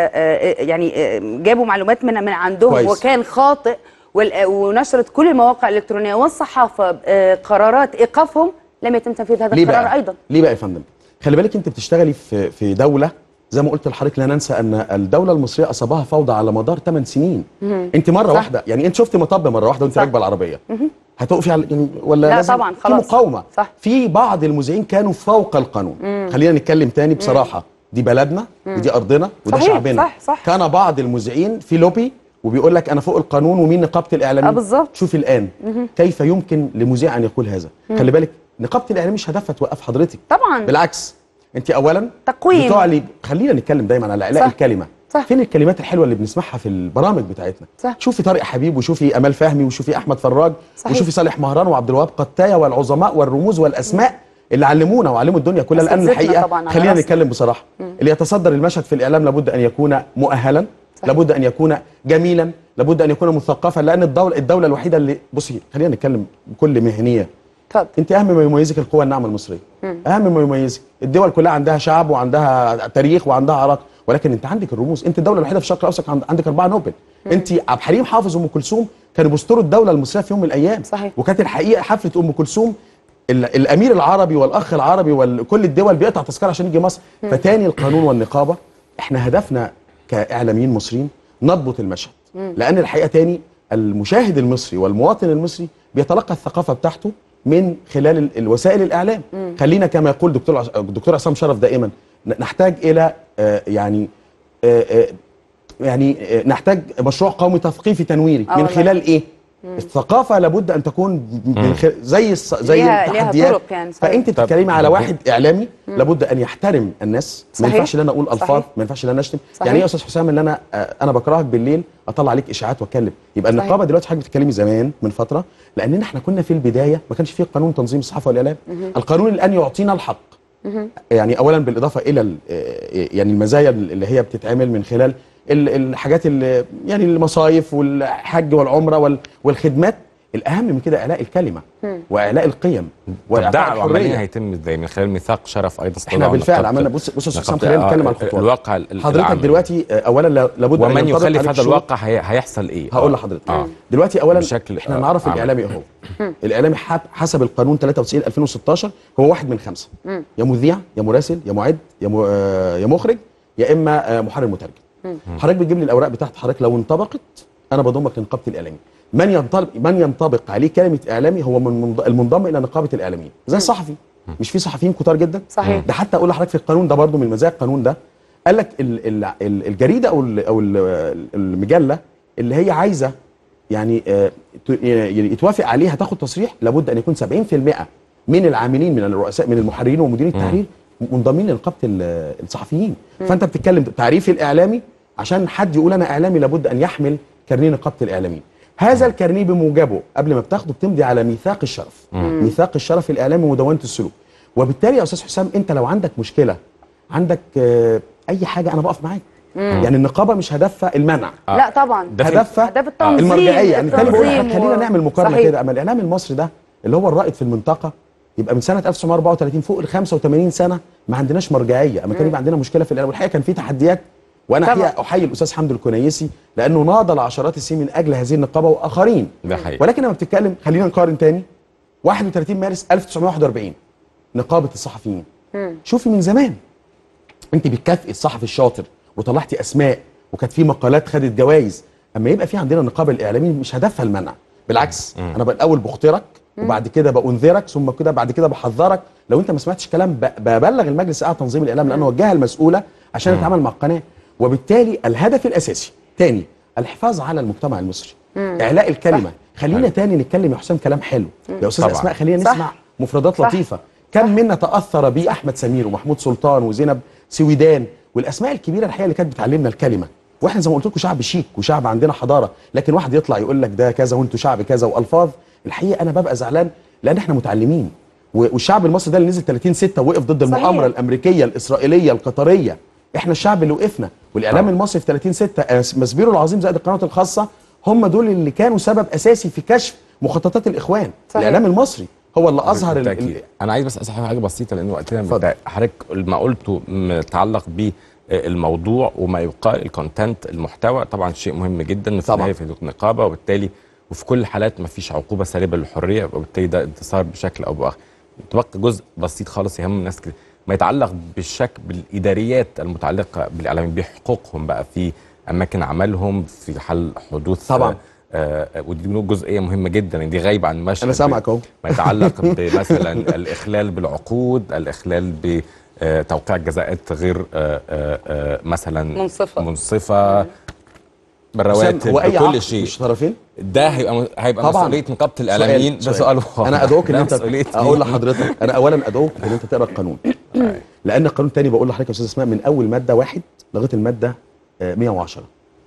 آآ يعني آه، جابوا معلومات من من عندهم كويس. وكان خاطئ وال- ونشرت كل المواقع الالكترونيه والصحافه آه، قرارات ايقافهم لم يتم تنفيذ هذا ليه القرار بقى؟ ايضا ليه بقى يا فندم؟ خلي بالك انت بتشتغلي في في دوله زي ما قلت لحضرتك لا ننسى ان الدوله المصريه اصابها فوضى على مدار 8 سنين انت مره صح. واحده يعني انت شفتي مطب مره واحده وانت صح. راكبه العربيه هتقفي على يعني ولا لا لازم طبعاً، في خلاص. مقاومه صح. في بعض المذيعين كانوا فوق القانون خلينا نتكلم تاني بصراحه دي بلدنا ودي ارضنا وده صحيح، شعبنا صح، صح. كان بعض المذيعين في لوبي وبيقول لك انا فوق القانون ومين نقابه الاعلاميين آه، بالظبط. شوفي الان كيف يمكن لمذيع ان يقول هذا خلي بالك نقابه الاعلام مش هدفها توقف حضرتك طبعا بالعكس انت اولا تقويم. بتعلي خلينا نتكلم دايما على اعلاء صح. الكلمه صح. فين الكلمات الحلوه اللي بنسمعها في البرامج بتاعتنا صح. شوفي طارق حبيب وشوفي امال فهمي وشوفي احمد فراج صحيح. وشوفي صالح مهران وعبد الوهاب قتايه والعظماء والرموز والاسماء اللي علمونا وعلموا الدنيا كلها لان أساتذتنا الحقيقه طبعاً على خلينا رأسنا. نتكلم بصراحه اللي يتصدر المشهد في الاعلام لابد ان يكون مؤهلا صحيح. لابد ان يكون جميلا لابد ان يكون مثقفا لان الدوله الدوله الوحيده اللي بصي خلينا نتكلم بكل مهنيه اتفضل انت اهم ما يميزك القوه الناعمه المصريه اهم ما يميزك الدول كلها عندها شعب وعندها تاريخ وعندها عراق ولكن انت عندك الرموز انت الدوله الوحيده في الشرق الاوسط عند- عندك اربعه نوبل انت عبد الحليم حافظ وام كلثوم كانوا بيستروا الدوله المصريه في يوم من الايام صحيح. وكانت الحقيقه حفله ام كلثوم ال- الامير العربي والاخ العربي وكل الدول بيقطع تذكره عشان يجي مصر فتاني القانون والنقابه احنا هدفنا كاعلاميين مصريين نضبط المشهد لان الحقيقه تاني المشاهد المصري والمواطن المصري بيتلقى الثقافه بتاعته من خلال ال- الوسائل الاعلام خلينا كما يقول دكتور عص- دكتور عصام شرف دائما ن- نحتاج الى آه، يعني آه، آه، يعني آه، نحتاج مشروع قومي تثقيفي تنويري آه من والله. خلال ايه الثقافه لابد ان تكون من خلال زي الص- زي ليها- ليها التحديات طرق يعني، صحيح. فانت طب- بتتكلمي على واحد اعلامي لابد ان يحترم الناس ما صحيح. ينفعش ان انا اقول الفاظ صحيح. ما ينفعش ان انا اشتم صحيح. يعني ايه يا استاذ حسام ان انا آه، انا بكرهك بالليل اطلع عليك اشاعات واتكلم يبقى صحيح. النقابه دلوقتي حضرتك بتتكلمي زمان من فتره لاننا احنا كنا في البدايه ما كانش فيه قانون تنظيم الصحافه والاعلام القانون الان يعطينا الحق يعني اولا بالاضافه الى ال- آه، يعني المزايا اللي هي بتتعمل من خلال ال- الحاجات اللي يعني المصايف والحج والعمره وال- والخدمات الاهم من كده اعلاء الكلمه واعلاء القيم طب واعطاء ده عمليا الحريه هيتم ازاي من خلال ميثاق شرف ايضا احنا استطاع بالفعل نقابة- عملنا بص بص يا استاذ حسام نقابة- خلينا نتكلم آه، على الخطوات الواقع ال- حضرتك العملي. دلوقتي آه، اولا لا- لابد ان ومن ينطبق يخالف عليك هذا شروط. الواقع هي... هيحصل ايه هقول آه. لحضرتك آه. دلوقتي اولا بشكل، احنا آه، نعرف عملي. الاعلامي اهو الاعلامي حب- حسب القانون 93 2016 هو واحد من خمسه يا مذيع يا مراسل يا معد يا م- آه، يا مخرج يا اما آه، محرر مترجم حضرتك بتجيب لي الاوراق بتاعت حضرتك لو انطبقت انا بضمك لنقابه الاعلامي من ينطبق من ينطبق عليه كلمه اعلامي هو من منض- المنضم الى نقابه الاعلاميين زي الصحفي مش في صحفيين كتار جدا صحيح. ده حتى اقول لحضرتك في القانون ده برضو من مزايا القانون ده قال لك ال- ال- ال- الجريده او ال- او ال- المجله اللي هي عايزه يعني آه، ت- يعني يتوافق عليها تاخد تصريح لابد ان يكون 70% من العاملين من الرؤساء من المحررين ومديرين التحرير منضمين لنقابه ال- الصحفيين فانت بتتكلم تعريف الاعلامي عشان حد يقول انا اعلامي لابد ان يحمل كارنيه نقابه الاعلاميين هذا الكارنيه بموجبه قبل ما بتاخده بتمضي على ميثاق الشرف مم. ميثاق الشرف الاعلامي ومدونه السلوك وبالتالي يا استاذ حسام انت لو عندك مشكله عندك آه، اي حاجه انا بقف معاك مم. يعني النقابه مش هدفها المنع لا طبعا هدفها هدف التنظيم المرجعيه يعني بالتالي بقول لك التنظيم خلينا و- نعمل مقارنه صحيح. كده اما الاعلام المصري ده اللي هو الرائد في المنطقه يبقى من سنه 1934 فوق ال 85 سنه ما عندناش مرجعيه اما كان مم. يبقى عندنا مشكله في الاعلام والحقيقه كان في تحديات وانا طبعا. الحقيقه احيي الاستاذ حمد الكنيسي لانه ناضل عشرات السنين من اجل هذه النقابه واخرين ده حقيقي ولكن لما بتتكلم خلينا نقارن تاني 31 مارس 1941 نقابه الصحفيين مم. شوفي من زمان انت بتكافئي الصحفي الشاطر وطلعتي اسماء وكانت في مقالات خدت جوائز اما يبقى في عندنا النقابه الاعلاميه مش هدفها المنع بالعكس مم. انا بالاول بخترك مم. وبعد كده بانذرك ثم كده بعد كده بحذرك لو انت ما سمعتش كلام ب- ببلغ المجلس الاعلى تنظيم الاعلام لانه هو الجهه المسؤوله عشان مم. يتعامل مع القناه وبالتالي الهدف الاساسي تاني الحفاظ على المجتمع المصري مم. اعلاء الكلمه صح. خلينا حلو. تاني نتكلم يا حسام كلام حلو مم. يا استاذ طبعا. اسماء خلينا صح. نسمع مفردات صح. لطيفه كم منا تاثر بيه احمد سمير ومحمود سلطان وزينب سويدان والاسماء الكبيره الحقيقه اللي كانت بتعلمنا الكلمه واحنا زي ما قلت لكم شعب شيك وشعب عندنا حضاره لكن واحد يطلع يقول لك ده كذا وانتوا شعب كذا والفاظ الحقيقه انا ببقى زعلان لان احنا متعلمين و- والشعب المصري ده اللي نزل 30 6 ووقف ضد صحيح. المؤامره الامريكيه الاسرائيليه القطريه احنا الشعب اللي وقفنا والاعلام طبعا. المصري في 30 6 مسبيرو العظيم زائد القنوات الخاصه هم دول اللي كانوا سبب اساسي في كشف مخططات الاخوان صحيح. الاعلام المصري هو اللي اظهر ال- بالتأكيد. ال- انا عايز بس اسال حضرتك حاجه بسيطه لان وقتنا اتفضل. بتاع- حضرتك ما قلته متعلق بالموضوع وما يقال الكونتنت المحتوى طبعا شيء مهم جدا في طبعا. النهايه في النقابه وبالتالي وفي كل الحالات ما فيش عقوبه سالبه للحريه وبالتالي ده انتصار بشكل او باخر تبقى جزء بسيط خالص يهم الناس كده ما يتعلق بالشك بالاداريات المتعلقه بالاعلاميين بحقوقهم بقى في اماكن عملهم في حل حدوث طبعا. آه آه، ودي جزئيه مهمه جدا دي غايبه عن المشهد انا سامعك اهو ما يتعلق بمثلا الاخلال بالعقود الاخلال بتوقيع جزاءات غير آه، آه، آه، مثلا منصفة. منصفه حسام، بالرواتب هو اي عقد بكل شيء مش طرفين ده هيبقى هيبقى طبعاً. مسؤوليه نقابه الاعلاميين ده سؤال واضح. انا ادعوك ان ده انت مسؤولية اقول مين؟ لحضرتك انا اولا ادعوك ان انت تقرا القانون لان القانون تاني بقول لحضرتك يا استاذ اسماء من اول ماده واحد لغايه الماده آه، 110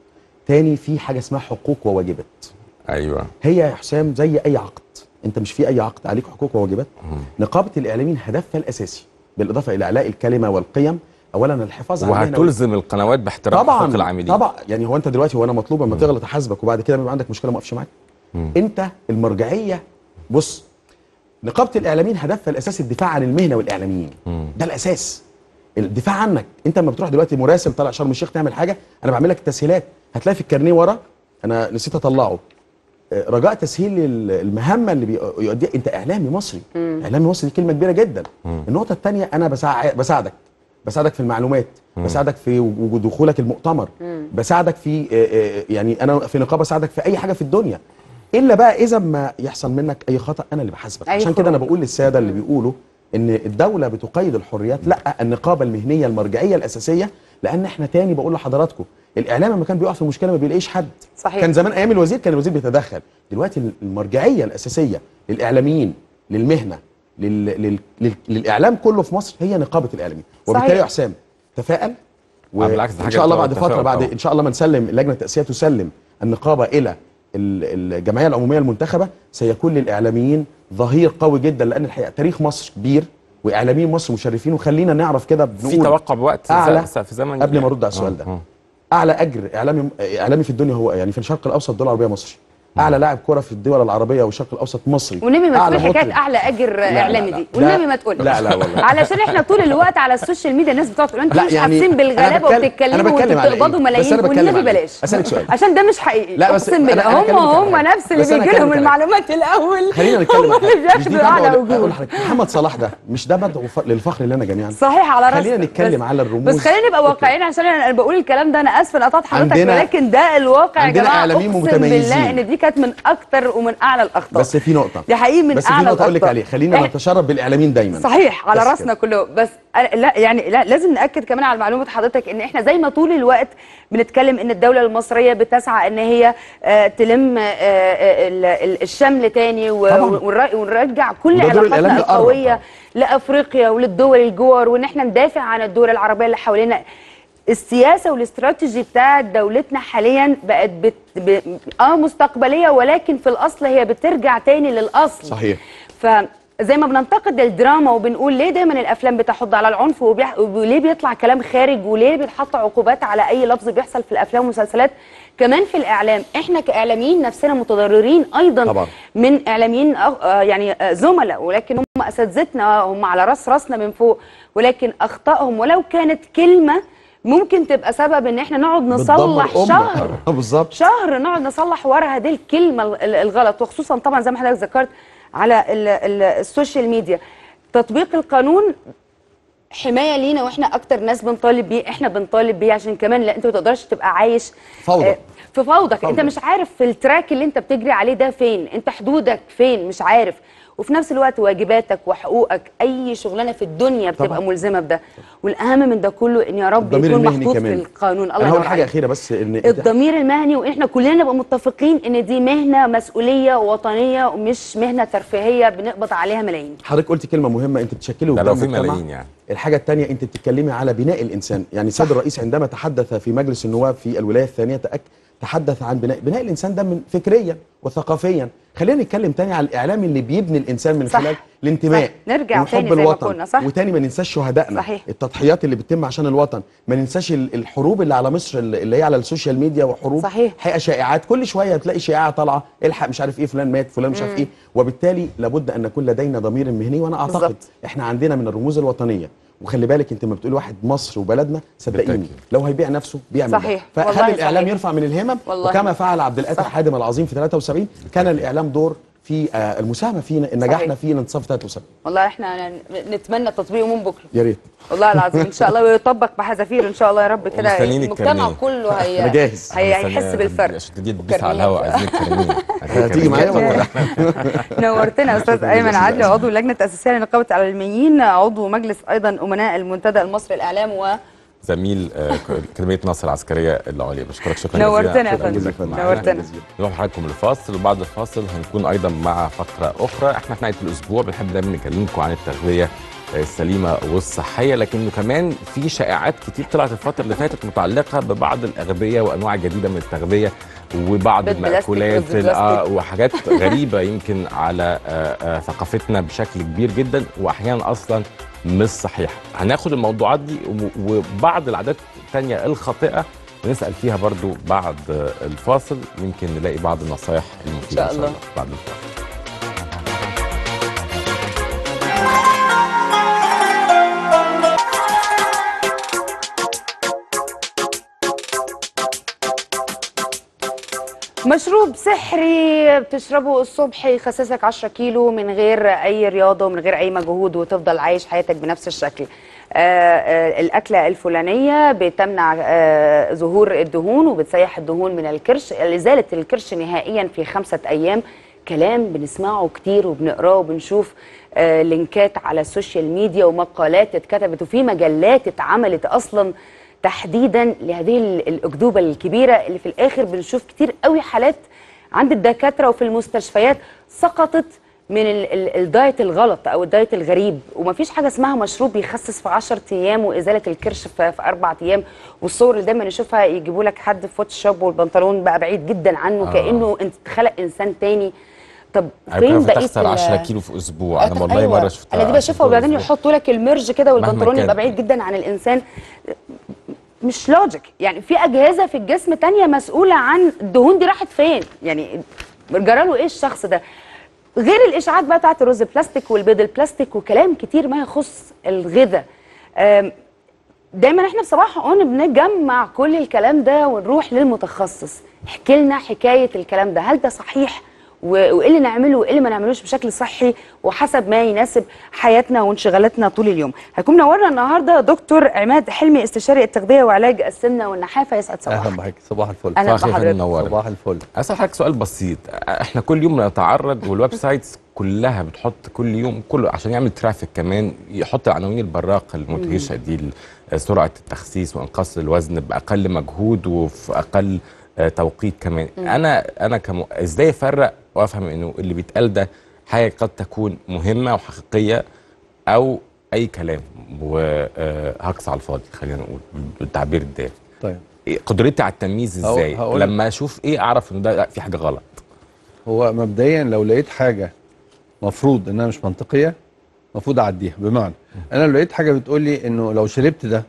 تاني في حاجه اسمها حقوق وواجبات ايوه هي يا حسام زي اي عقد انت مش في اي عقد عليك حقوق وواجبات نقابه الاعلاميين هدفها الاساسي بالاضافه الى اعلاء الكلمه والقيم اولا الحفاظ على المهنة وهتلزم القنوات باحترام طبعا حقوق العاملين طبعا يعني هو انت دلوقتي وانا مطلوب لما تغلط احاسبك وبعد كده بيبقى عندك مشكله ما اقفش معاك مم. انت المرجعيه بص نقابه الاعلاميين هدفها الاساسي الدفاع عن المهنه والاعلاميين مم. ده الاساس الدفاع عنك انت لما بتروح دلوقتي مراسل طالع شرم الشيخ تعمل حاجه انا بعمل لك التسهيلات هتلاقي في الكارنيه ورا انا نسيت اطلعه آه، رجاء تسهيل ال- المهمه اللي بيؤديها انت اعلامي مصري اعلامي مصري دي كلمه كبيره جدا مم. النقطه الثانيه انا بساع... بساعدك بساعدك في المعلومات بساعدك في وجود دخولك المؤتمر بساعدك في آه، آه، يعني انا في نقابه بساعدك في اي حاجه في الدنيا الا بقى اذا ما يحصل منك اي خطا انا اللي بحاسبك أي عشان كده انا خروج. بقول للساده اللي بيقولوا ان الدوله بتقيد الحريات لا النقابه المهنيه المرجعيه الاساسيه لان احنا تاني بقول لحضراتكم الاعلام لما كان بيقع في مشكله ما بيلاقيش حد صحيح. كان زمان ايام الوزير كان الوزير بيتدخل دلوقتي المرجعيه الاساسيه للاعلاميين للمهنه لل... لل... لل... للاعلام كله في مصر هي نقابه الاعلاميين وبالتالي صحيح. يا حسام تفائل آه، بالعكس، دي ان حاجة شاء الله بتبقى بعد فتره تفاؤل بعد طبعا. ان شاء الله ما نسلم لجنه التاسيس تسلم النقابه الى ال- الجمعيه العموميه المنتخبه سيكون للاعلاميين ظهير قوي جدا لان الحقيقه تاريخ مصر كبير واعلاميين مصر مشرفين وخلينا نعرف كده في بنقول توقع بوقت أعلى ز- في زمن قبل ما ارد على السؤال ده آه، آه. اعلى اجر اعلامي اعلامي في الدنيا هو يعني في الشرق الاوسط الدول العربيه مصري اعلى لاعب كره في الدول العربيه والشرق الاوسط مصري والنبي ما أعلى تقول حكايه مطرب. اعلى اجر لا، اعلامي لا، دي لا. والنبي ما تقول لا، لا والله. علشان احنا طول الوقت على السوشيال ميديا الناس بتقعد تقول انتوا لا، مش يعني حاسين أنا بالغلابه بتكلم- وبتتكلموا أنا بتكلم وانتوا على إيه؟ بتقبضوا بس ملايين أنا بتكلم والنبي على إيه؟ بلاش أسألك سؤال. عشان ده مش حقيقي لا، بس اقسم أنا- بالله أنا هم هكلمك على هم حاجة. نفس اللي بس أنا بيجي لهم هكلمك على المعلومات الاول خلينا نتكلم هم على اللي حاجة. مش دي بياخدوا حاجة اعلى أقول- أقول وجود لحضرتك محمد صلاح ده مش ده بدعو ف- للفخر لنا جميعا صحيح على راسنا خلينا نتكلم بس- على الرموز بس خلينا نبقى واقعيين عشان انا أنا بقول الكلام ده انا اسفه قطعت حضرتك عندنا- ولكن ده الواقع يا عندنا جماعه إعلاميين اقسم متميزين. بالله ان دي كانت من اكتر ومن اعلى الاخطاء بس في نقطه دي حقيقي من بس في اعلى نقطه اقول لك الأخطاء. عليه خلينا إحنا- نتشرف بالاعلاميين دايما صحيح على بس راسنا كده. كله بس أنا- لا يعني لا لازم ناكد كمان على معلومه حضرتك ان احنا زي ما طول الوقت بنتكلم ان الدوله المصريه بتسعى ان هي آه، تلم آه، آه، ال- ال- الشمل تاني و- طبعاً. ونر- ونرجع كل وده دور الإعلام علاقاتنا ده القويه أقرب. لافريقيا وللدول الجوار وان احنا ندافع عن الدول العربيه اللي حوالينا السياسه والاستراتيجي بتاع دولتنا حاليا بقت بت... ب... اه مستقبليه ولكن في الاصل هي بترجع تاني للاصل صحيح فزي ما بننتقد الدراما وبنقول ليه دايما الافلام بتحض على العنف وبيح... وليه بيطلع كلام خارج وليه بيتحط عقوبات على اي لفظ بيحصل في الافلام والمسلسلات كمان في الاعلام احنا كاعلاميين نفسنا متضررين ايضا طبعا. من اعلاميين أغ- آه يعني آه زملاء ولكن هم اساتذتنا هم على راس راسنا من فوق ولكن اخطائهم ولو كانت كلمه ممكن تبقى سبب ان احنا نقعد نصلح بتدمر أمة. شهر آه، بالظبط شهر نقعد نصلح ورا هذه الكلمه ال- ال- الغلط وخصوصا طبعا زي ما حضرتك ذكرت على ال ال السوشيال ميديا تطبيق القانون حمايه لينا واحنا اكتر ناس بنطالب بيه احنا بنطالب بيه عشان كمان لا انت ما تقدرش تبقى عايش فوضى. آه، في فوضك فوضى. انت مش عارف في التراك اللي انت بتجري عليه ده فين انت حدودك فين مش عارف وفي نفس الوقت واجباتك وحقوقك اي شغلانه في الدنيا بتبقى طبعا. ملزمه بده والاهم من ده كله ان يا رب الضمير يكون المهني محطوط كمان في القانون الله انا ينور هقول حاجه عليك. اخيره بس ان الضمير المهني واحنا كلنا نبقى متفقين ان دي مهنه مسؤوليه وطنيه ومش مهنه ترفيهيه بنقبض عليها ملايين حضرتك قلت كلمه مهمه انت بتشكله ده قدام لو في المجتمع. ملايين يعني الحاجه الثانيه انت بتتكلمي على بناء الانسان يعني السيد الرئيس عندما تحدث في مجلس النواب في الولايه الثانيه تأك تحدث عن بناء بناء الانسان ده من فكريا وثقافيا خلينا نتكلم تاني على الاعلام اللي بيبني الانسان من صح. خلال الانتماء صح. نرجع وحب تاني زي ما الوطن كنا، صح. وتاني ما ننساش شهدائنا صحيح. التضحيات اللي بتتم عشان الوطن ما ننساش ال- الحروب اللي على مصر اللي اللي هي على السوشيال ميديا وحروب صحيح. حقيقه شائعات كل شويه تلاقي شائعه طالعه الحق مش عارف ايه فلان مات فلان مش عارف ايه وبالتالي لابد ان نكون لدينا ضمير مهني وانا اعتقد بالظبط. احنا عندنا من الرموز الوطنيه وخلي بالك انت لما بتقول واحد مصر وبلدنا صدقيني بالتأكيد. لو هيبيع نفسه بيعمل ده. صحيح. والله فخلي الاعلام صحيح. يرفع من الهمم والله. وكما فعل عبد القادر صح. حادم العظيم في 73 كان الاعلام دور في آه، المساهمه في نجاحنا صحيح. في الانتصاف 73 والله احنا نتمنى تطبيقه من بكره يا ريت والله العظيم ان شاء الله ويطبق بحذافير ان شاء الله يا رب كده ومستنيين المجتمع الكرنيه. كله هي أنا جاهز. هي هيحس بالفرق عشان تدي تدوس على الهواء عايزين الكرنيه عايزين هتيجي معايا الكرنيه. ولا نورتنا يا استاذ ايمن عدلي عضو اللجنه التاسيسيه لنقابه الاعلاميين عضو مجلس ايضا امناء المنتدى المصري للاعلام و زميل آه، اكاديميه نصر العسكريه العليا بشكرك شكرا نورتنا يا شكراً فندم. جزيلاً معانا. نورتنا. نروح لحضراتكم الفاصل وبعد الفاصل هنكون ايضا مع فقره اخرى احنا في نهايه الاسبوع بنحب دايما نكلمكم عن التغذيه السليمه والصحيه لكنه كمان في شائعات كتير طلعت الفتره اللي فاتت متعلقه ببعض الاغذيه وانواع جديده من التغذيه وبعض بيض بلاستيك، المأكولات رز ال- آه، بلاستيك. وحاجات غريبه يمكن على آه، آه، ثقافتنا بشكل كبير جدا واحيانا اصلا مش صحيح هناخد الموضوعات دي و- وبعض العادات التانية الخاطئة ونسأل فيها برضو بعد آه، الفاصل يمكن نلاقي بعض النصايح المفيدة إن شاء الله. بعد الفاصل مشروب سحري بتشربه الصبح يخسسك 10 كيلو من غير اي رياضه ومن غير اي مجهود وتفضل عايش حياتك بنفس الشكل آه آه الاكله الفلانيه بتمنع آه ظهور الدهون وبتسيح الدهون من الكرش ازاله الكرش نهائيا في خمسه ايام كلام بنسمعه كتير وبنقراه وبنشوف آه لينكات على السوشيال ميديا ومقالات اتكتبت وفي مجلات اتعملت اصلا تحديدا لهذه ال- الاكذوبه الكبيره اللي في الاخر بنشوف كتير قوي حالات عند الدكاتره وفي المستشفيات سقطت من ال- ال- الدايت الغلط او الدايت الغريب ومفيش حاجه اسمها مشروب يخسس في 10 ايام وازاله الكرش في, في اربع ايام والصور اللي دايما نشوفها يجيبوا لك حد في فوتوشوب والبنطلون بقى بعيد جدا عنه آه. كانه انت خلق انسان تاني طب فين فين بقيه تخسر ال- 10 كيلو في اسبوع انا طب والله أيوة. مره شفتها انا دي 10 بشوفها كيلو في وبعدين أسبوع. يحطوا لك المرج كده والبنطلون كان. يبقى بعيد جدا عن الانسان مش لوجيك يعني في اجهزه في الجسم تانية مسؤوله عن الدهون دي راحت فين يعني جرى له ايه الشخص ده غير الاشاعات بقى بتاعت الرز البلاستيك والبيض البلاستيك وكلام كتير ما يخص الغذاء أم، دايما احنا بصراحه قلنا بنجمع كل الكلام ده ونروح للمتخصص احكي لنا حكايه الكلام ده هل ده صحيح و- وايه اللي نعمله وايه اللي ما نعملوش بشكل صحي وحسب ما يناسب حياتنا وانشغالاتنا طول اليوم هيكون منورنا النهارده دكتور عماد حلمي استشاري التغذيه وعلاج السمنه والنحافه يسعد صباحك اهلا بحضرتك صباح الفل أهلا صباح الخير بحضرتك. منورك. صباح الفل اسال حضرتك سؤال بسيط احنا كل يوم نتعرض والويب سايتس كلها بتحط كل يوم كله عشان يعمل ترافيك كمان يحط العناوين البراقه المدهشه دي ال- سرعه التخسيس وانقاص الوزن باقل مجهود وفي اقل آه، توقيت كمان انا انا كم... ازاي افرق وافهم انه اللي بيتقال ده حاجه قد تكون مهمه وحقيقيه او اي كلام وهل هكس على الفاضي خلينا نقول بالتعبير الدارج طيب إيه قدرتي على التمييز هقول- ازاي هقول- لما اشوف ايه اعرف ان ده لا في حاجه غلط هو مبدئيا لو لقيت حاجه مفروض انها مش منطقيه المفروض اعديها بمعنى انا لو لقيت حاجه بتقول لي انه لو شربت ده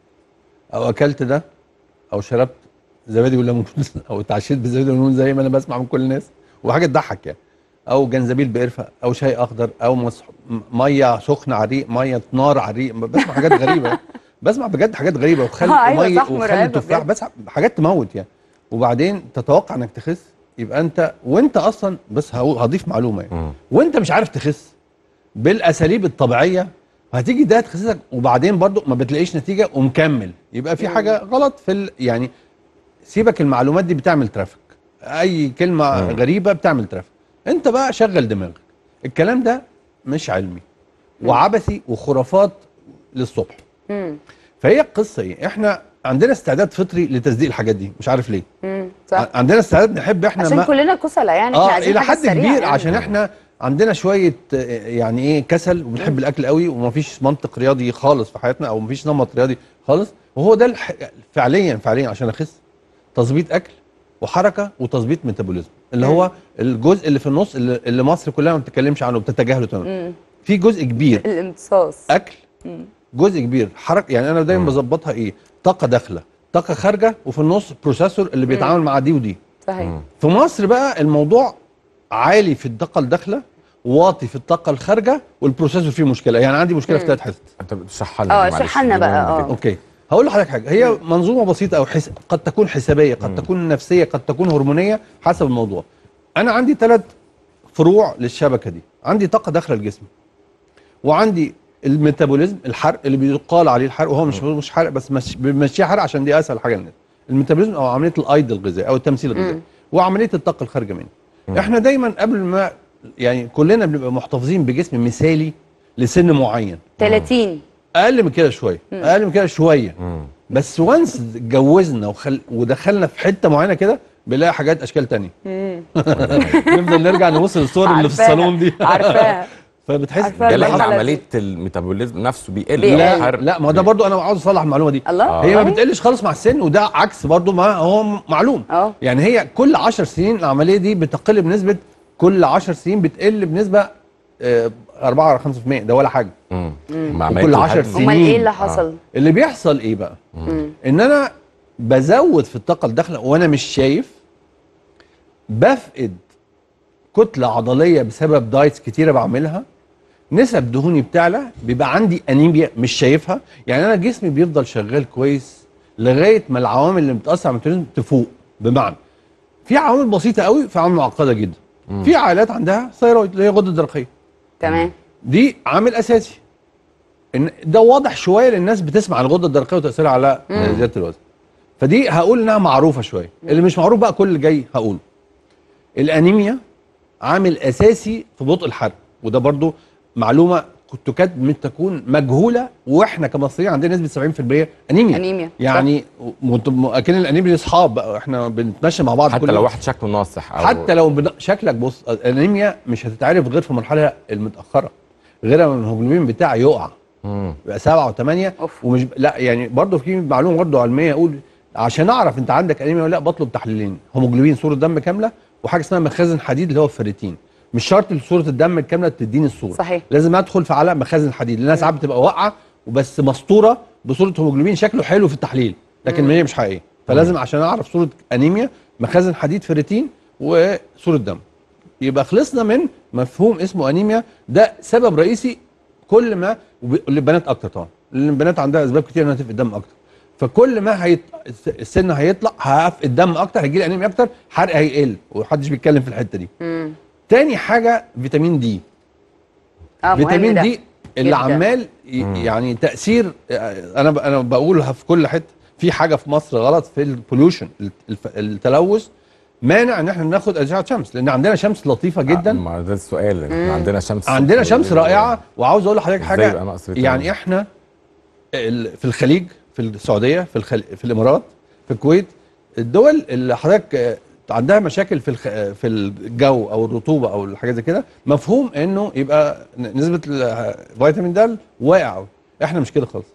او اكلت ده او شربت زبادي والليمون او اتعشيت بزبادي والليمون زي ما انا بسمع من كل الناس وحاجه تضحك يعني او جنزبيل بقرفه او شاي اخضر او مصح... م- ميه سخنه على الريق ميه نار على الريق بسمع حاجات غريبه بسمع بجد حاجات غريبه وخل آه، أيوة وميه صح، وخل مرعبة تفاح بجد. بس حاجات تموت يعني وبعدين تتوقع انك تخس يبقى انت وانت اصلا بس هقول- هضيف معلومه يعني وانت مش عارف تخس بالاساليب الطبيعيه هتيجي ده تخسسك وبعدين برضو ما بتلاقيش نتيجه ومكمل يبقى في حاجه غلط في ال... يعني سيبك المعلومات دي بتعمل ترافيك اي كلمه مم. غريبه بتعمل ترافيك انت بقى شغل دماغك الكلام ده مش علمي وعبثي وخرافات للصبح مم. فهي القصه ايه احنا عندنا استعداد فطري لتصديق الحاجات دي مش عارف ليه مم. صح ع- عندنا استعداد نحب احنا عشان ما كلنا كسلة يعني احنا اه عايزين الى حاجة حد سريعة كبير يعني. عشان احنا عندنا شويه آه، يعني ايه كسل وبنحب الاكل قوي ومفيش منطق رياضي خالص في حياتنا او مفيش نمط رياضي خالص وهو ده الح... فعليا فعليا عشان اخس تظبيط اكل وحركه وتظبيط ميتابوليزم اللي هو الجزء اللي في النص اللي, اللي مصر كلها ما بتتكلمش عنه بتتجاهله تماما مم. في جزء كبير الامتصاص اكل مم. جزء كبير حركه يعني انا دايما بظبطها ايه طاقه داخله طاقه خارجه وفي النص بروسيسور اللي بيتعامل مع دي ودي صحيح في مصر بقى الموضوع عالي في الطاقه الداخله واطي في الطاقه الخارجه والبروسيسور فيه مشكله يعني عندي مشكله في مم. ثلاث حتت انت بتشرحها لنا اه معلش، اشرحها لنا دي بقى مهمة اه جدا. اوكي هقول لحضرتك حاجه هي منظومه بسيطه او حس... قد تكون حسابيه قد تكون نفسيه قد تكون هرمونيه حسب الموضوع انا عندي ثلاث فروع للشبكه دي عندي طاقه داخله الجسم وعندي الميتابوليزم الحرق اللي بيقال عليه الحرق وهو مش مش حرق بس مش بنمشيه حرق عشان دي اسهل حاجه للناس الميتابوليزم او عمليه الايض الغذائي او التمثيل الغذائي مم. وعمليه الطاقه الخارجه منه احنا دايما قبل ما يعني كلنا بنبقى محتفظين بجسم مثالي لسن معين 30 اقل من كده شويه اقل من كده شويه مم. بس وانس اتجوزنا وخل... ودخلنا في حته معينه كده بنلاقي حاجات اشكال تانية مم. نفضل نرجع نبص للصور اللي في عارفاها، الصالون دي عارفاها فبتحس عارفاها ده لان المرحلة دي. عمليه الميتابوليزم نفسه بيقل بيقل. لا الحرق لا ما هو ده برضو انا عاوز اصلح المعلومه دي الله آه. هي ما والله؟ بتقلش خالص مع السن وده عكس برضو ما هو معلوم اه يعني هي كل 10 سنين العمليه دي بتقل بنسبه كل 10 سنين بتقل بنسبه آه، 4 ولا 5% ده ولا حاجه مم. مع وكل عملية عشر الحرق. سنين. امال ايه اللي حصل؟ اللي بيحصل ايه بقى مم. ان انا بزود في الطاقه الداخله وانا مش شايف بفقد كتله عضليه بسبب دايتس كتيره بعملها نسب دهوني بتعلى بيبقى عندي انيميا مش شايفها يعني انا جسمي بيفضل شغال كويس لغايه ما العوامل اللي بتاثر على الميتابوليزم تفوق بمعنى في عوامل بسيطه قوي في عوامل معقده جدا في عائلات عندها ثيرويد اللي هي غده درقيه تمام دي عامل اساسي ان ده واضح شويه للناس بتسمع عن الغده الدرقيه وتاثيرها على زياده الوزن فدي هقول انها معروفه شويه اللي مش معروف بقى كل اللي جاي هقوله الانيميا عامل اساسي في بطء الحرق وده برضو معلومه تكاد من تكون مجهوله واحنا كمصريين عندنا نسبه 70% انيميا انيميا يعني م- اكن الانيميا دي اصحاب بقى احنا بنتمشى مع بعض حتى كل لو يوم. واحد شكله ناصح او حتى لو بن... شكلك بص الانيميا مش هتتعرف غير في المرحله المتاخره غير لما الهيموجلوبين بتاعي يقع مم. يبقى سبعة وثمانية أوف. ومش لا يعني برضه في معلومه برضه علميه اقول عشان اعرف انت عندك انيميا ولا لا بطلب تحليلين هيموجلوبين صوره دم كامله وحاجه اسمها مخازن حديد اللي هو الفيريتين مش شرط صوره الدم الكامله تديني الصوره صحيح. لازم ادخل في على مخازن حديد لانها ساعات بتبقى واقعه وبس مسطوره بصوره هيموجلوبين شكله حلو في التحليل لكن هي مش حقيقيه فلازم عشان اعرف صوره انيميا مخازن حديد فيريتين وصوره دم يبقى خلصنا من مفهوم اسمه انيميا ده سبب رئيسي كل ما وب- للبنات اكتر طبعا لان البنات عندها اسباب كتير انها تفقد دم اكتر فكل ما هيت... السن هيطلع هفقد دم اكتر هيجي لي انيميا اكتر حرق هيقل ومحدش بيتكلم في الحته دي مم. تاني حاجه فيتامين دي اه مهم فيتامين ده. دي اللي جداً. عمال ي- يعني تاثير انا ب- انا بقولها في كل حته في حاجه في مصر غلط في البوليوشن التلوث مانع ان احنا ناخد اشعه شمس لان عندنا شمس لطيفه جدا ما ده السؤال احنا عندنا شمس عندنا شمس رائعه وعاوز اقول لحضرتك إزاي بقى حاجه نقص فيتامين؟ يعني احنا ال- في الخليج في السعوديه في الخل... في الامارات في الكويت الدول اللي حضرتك آه، عندها مشاكل في الخ... في الجو او الرطوبه او الحاجات زي كده مفهوم انه يبقى ن- نسبه الفيتامين د واقع قوي احنا مش كده خالص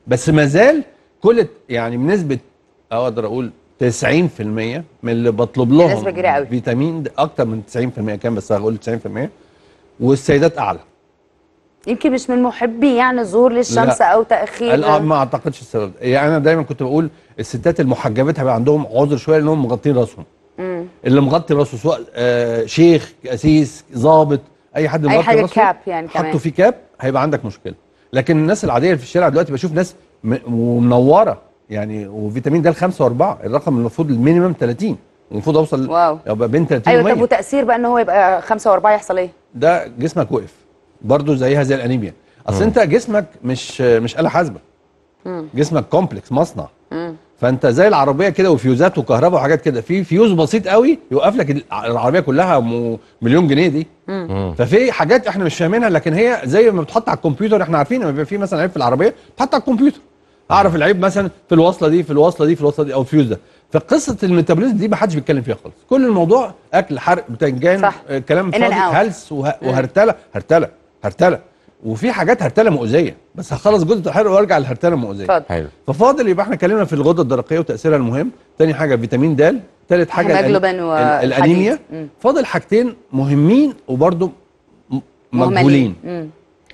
بس ما زال كل يعني بنسبه اقدر اقول 90% من اللي بطلب لهم نسبة كبيرة قوي. فيتامين د اكتر من 90% كام بس هقول 90% والسيدات اعلى يمكن مش من محبي يعني ظهور للشمس لا. او تاخير الآن ما اعتقدش السبب ده. يعني انا دايما كنت بقول الستات المحجبات هيبقى عندهم عذر شويه لانهم مغطين راسهم مم. اللي مغطي راسه سواء آه شيخ قسيس ضابط اي حد اي مغطي حاجه راسه كاب يعني كمان حطه في كاب هيبقى عندك مشكله لكن الناس العاديه اللي في الشارع دلوقتي بشوف ناس م- ومنوره يعني وفيتامين د 5 و4 الرقم المفروض المينيمم 30 المفروض اوصل واو. يبقى بين 30 ايوه طب و100 وتاثير بقى ان هو يبقى خمسة واربعة يحصل ايه؟ ده جسمك وقف برضه زيها زي الانيميا اصل مم. انت جسمك مش مش آلة حاسبه مم. جسمك كومبلكس مصنع مم. فانت زي العربيه كده وفيوزات وكهرباء وحاجات كده في فيوز بسيط قوي يوقف لك العربيه كلها م- مليون جنيه دي مم. ففي حاجات احنا مش فاهمينها لكن هي زي ما بتحط على الكمبيوتر احنا عارفين لما بيبقى في مثلا عيب في العربيه بتحط على الكمبيوتر اعرف العيب مثلا في الوصله دي في الوصله دي في الوصله دي او الفيوز ده فقصه الميتابوليزم دي ما حدش بيتكلم فيها خالص كل الموضوع اكل حرق بتنجان صح. آه، كلام In and فاضي out. هلس وه... وهرتله هرتله هرتله وفي حاجات هرتله مؤذيه بس هخلص جزء الحرق وارجع للهرتله المؤذيه اتفضل حلو ففاضل يبقى احنا اتكلمنا في الغده الدرقيه وتاثيرها المهم تاني حاجه فيتامين د تالت حاجه الأن- هيموجلوبين ال- وحديد. الانيميا مم. فاضل حاجتين مهمين وبرضه م- مهملين. مجهولين مم.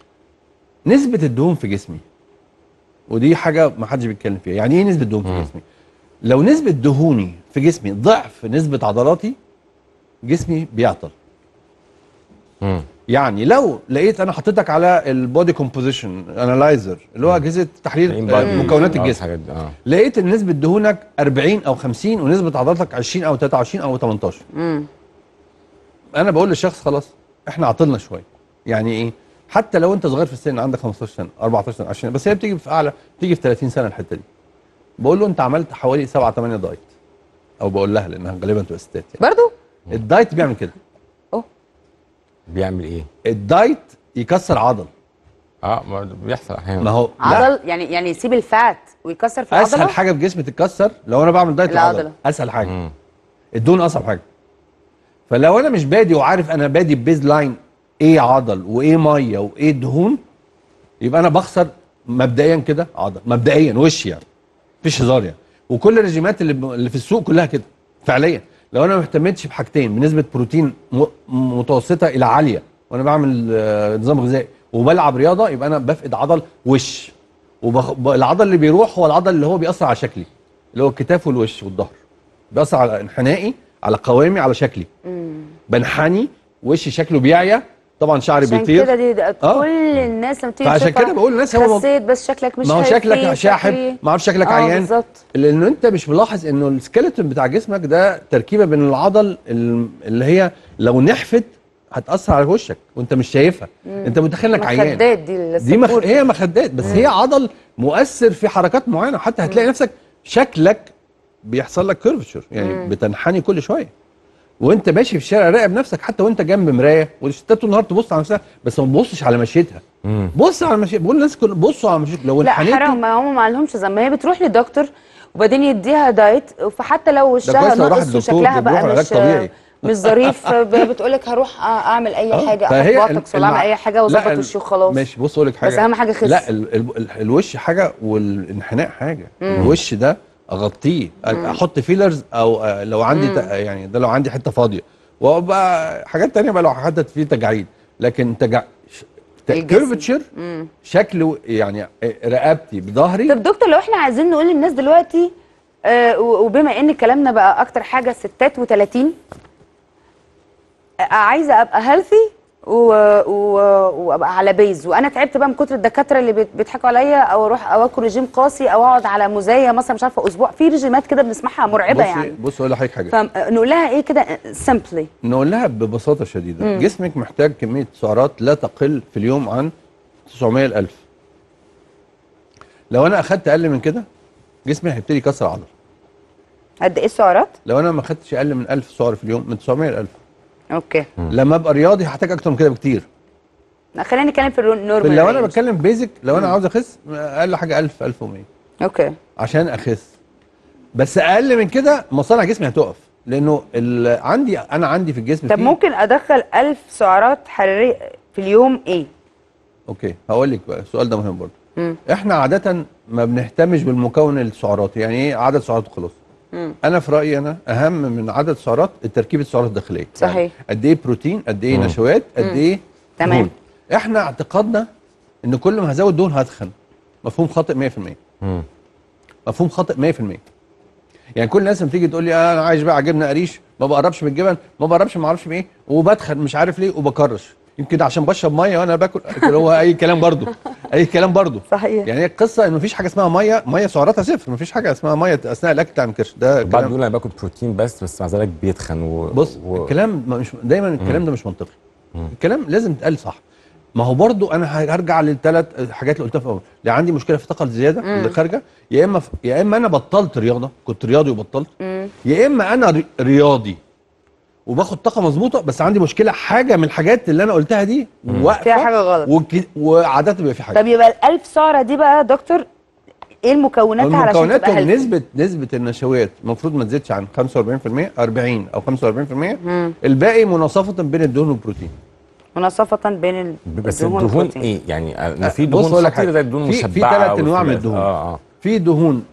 نسبه الدهون في جسمي ودي حاجه ما حدش بيتكلم فيها يعني ايه نسبه دهون في مم. جسمي لو نسبه دهوني في جسمي ضعف نسبه عضلاتي جسمي بيعطل مم. يعني لو لقيت انا حطيتك على البودي كومبوزيشن انالايزر اللي هو اجهزه تحليل آه، مكونات آه، الجسم الحاجات دي، اه لقيت ان نسبه دهونك 40 او 50 ونسبه عضلاتك 20 او 23 او 18 مم. انا بقول للشخص خلاص احنا عطلنا شويه يعني ايه حتى لو انت صغير في السن عندك 15 سنه 14 سنه 20 بس هي بتيجي في اعلى بتيجي في 30 سنه الحته دي بقول له انت عملت حوالي 7 8 دايت او بقول لها لانها غالبا تبقى ستات يعني برضو الدايت بيعمل كده بيعمل ايه؟ الدايت يكسر عضل اه ما بيحصل احيانا ما هو لا عضل يعني يعني يسيب الفات ويكسر في العضله اسهل حاجه في جسمي تتكسر لو انا بعمل دايت العضلة. العضله اسهل حاجه مم. الدهون اصعب حاجه فلو انا مش بادي وعارف انا بادي ببيز لاين ايه عضل وايه ميه وايه دهون يبقى انا بخسر مبدئيا كده عضل مبدئيا وش يعني مفيش هزار يعني وكل الرجيمات اللي, ب- اللي في السوق كلها كده فعليا لو انا ما اهتمتش بحاجتين بنسبه بروتين م- متوسطه الى عاليه وانا بعمل آه، نظام غذائي وبلعب رياضه يبقى انا بفقد عضل وش والعضل اللي بيروح هو العضل اللي هو بيأثر على شكلي اللي هو الكتاف والوش والظهر بيأثر على انحنائي على قوامي على شكلي بنحني وشي شكله بيعيا طبعا شعري عشان بيطير كده دي ده آه. كل الناس لما تيجي فعشان تشوفها كده بقول للناس هو خسيت بس شكلك مش ما هو هيفي، شكلك شاحب شكلي- ما اعرفش شكلك اه عيان بالظبط لان انت مش ملاحظ انه السكeleton بتاع جسمك ده تركيبه بين العضل ال- اللي هي لو نحفت هتاثر على وشك وانت مش شايفها انت متخيل انك عيان مخدات دي دي مخ... السبورت. هي مخدات بس هي عضل مؤثر في حركات معينه حتى هتلاقي نفسك شكلك بيحصل لك كيرفتشر يعني بتنحني كل شويه وانت ماشي في الشارع راقب نفسك حتى وانت جنب مرايه والستات طول النهار تبص على نفسها بس ما تبصش على مشيتها مم. بص على مشيتها بقول للناس كل بصوا على مشيتها لو لا انحنيتي حرام ما هم ما لهمش ذنب هي بتروح لدكتور وبعدين يديها دايت فحتى لو وشها كويس لو راحت ناقص للدكتور، وشكلها بيروحوا بقى علاج مش طبيعي. مش ظريف بتقول لك هروح أ- اعمل اي آه، حاجه فهي احط ال- بوتوكس ولا اعمل المع- اي حاجه لا، واظبط ال- وشي وخلاص ماشي بص اقول لك حاجه بس أهم حاجة خس. لا ال ال ال الوش حاجه والانحناء حاجه الوش ده اغطيه احط فيلرز او آه، لو عندي ت- يعني ده لو عندي حته فاضيه وبقى حاجات تانية بقى لو حدد فيه تجاعيد لكن تجع الجسم. كيرفتشر شكله يعني آه، رقبتي بظهري طب دكتور لو احنا عايزين نقول للناس دلوقتي آه و- وبما ان كلامنا بقى اكتر حاجه ستات و30 عايزه ابقى هيلثي وابقى على بيز وانا تعبت بقى من كتر الدكاتره اللي بيت- بيضحكوا عليا او اروح او اكل رجيم قاسي او اقعد على مزايا مثلا مش عارفه اسبوع في رجيمات كده بنسمعها مرعبه بصي يعني بص اقول لحضرتك حاجه فنقول لها ايه كده سمبلي نقول لها ببساطه شديده جسمك محتاج كميه سعرات لا تقل في اليوم عن 900 ل 1000 لو انا اخدت اقل من كده جسمي هيبتدي يكسر عضل قد ايه السعرات لو انا ما اخدتش اقل من 1000 سعر في اليوم من 900 ل 1000 اوكي لما ابقى رياضي هحتاج اكتر من كده بكتير لا، خلينا نتكلم في النورمال لو انا range. بتكلم بيزك لو انا عاوز اخس اقل حاجه 1000 1100 اوكي عشان اخس بس اقل من كده مصانع جسمي هتقف لانه ال- عندي انا عندي في الجسم طب فيه- ممكن ادخل 1000 سعرات حراريه في اليوم ايه اوكي هقول لك بقى السؤال ده مهم برضه مم. احنا عاده ما بنهتمش بالمكون السعراتي يعني ايه عدد سعرات وخلاص مم. انا في رايي انا اهم من عدد السعرات التركيبه السعرات الداخليه صحيح. يعني قد ايه بروتين قد ايه مم. نشويات قد مم. ايه تمام. دهون. احنا اعتقادنا ان كل ما هزود دهون هتخن مفهوم خاطئ 100% مم. مفهوم خاطئ 100% يعني كل الناس لما تيجي تقول لي آه انا عايش بقى جبنه قريش ما بقربش من الجبن ما بقربش ما اعرفش من ايه وبتخن مش عارف ليه وبكرش يمكن عشان بشرب ميه وانا باكل اللي هو اي كلام برضه اي كلام برضه صحيح يعني هي القصه ان مفيش حاجه اسمها ميه ميه سعراتها صفر مفيش حاجه اسمها ميه اثناء الاكل تعمل كرش ده بعد كلام بيقول انا باكل بروتين بس بس مع ذلك بيتخن و... بص و... الكلام ما- مش دايما الكلام مم. ده مش منطقي مم. الكلام لازم يتقال صح ما هو برضو انا هرجع للثلاث حاجات اللي قلتها في الاول لا عندي مشكله في الطاقه الزياده مم. اللي خارجه يا اما يا اما انا بطلت رياضه كنت رياضي وبطلت مم. يا اما انا ري- رياضي وباخد طاقه مظبوطه بس عندي مشكله حاجه من الحاجات اللي انا قلتها دي واقفه فيها حاجة غلط. وك- وعاده بيبقى في حاجه طب يبقى الألف سعرة دي بقى يا دكتور ايه المكونات علشان المكونات تبقى healthy؟ نسبه نسبه النشويات المفروض ما تزيدش عن 45% 40 او 45% مم. الباقي مناصفه بين الدهون والبروتين مناصفة بين ال- بس الدهون الدهون والبروتين. ايه يعني آه، في بص دهون أقول لك خطيره حاجة. زي الدهون في- في المشبعه ثلاث أنواع من والثلاث- الدهون. اه اه في دهون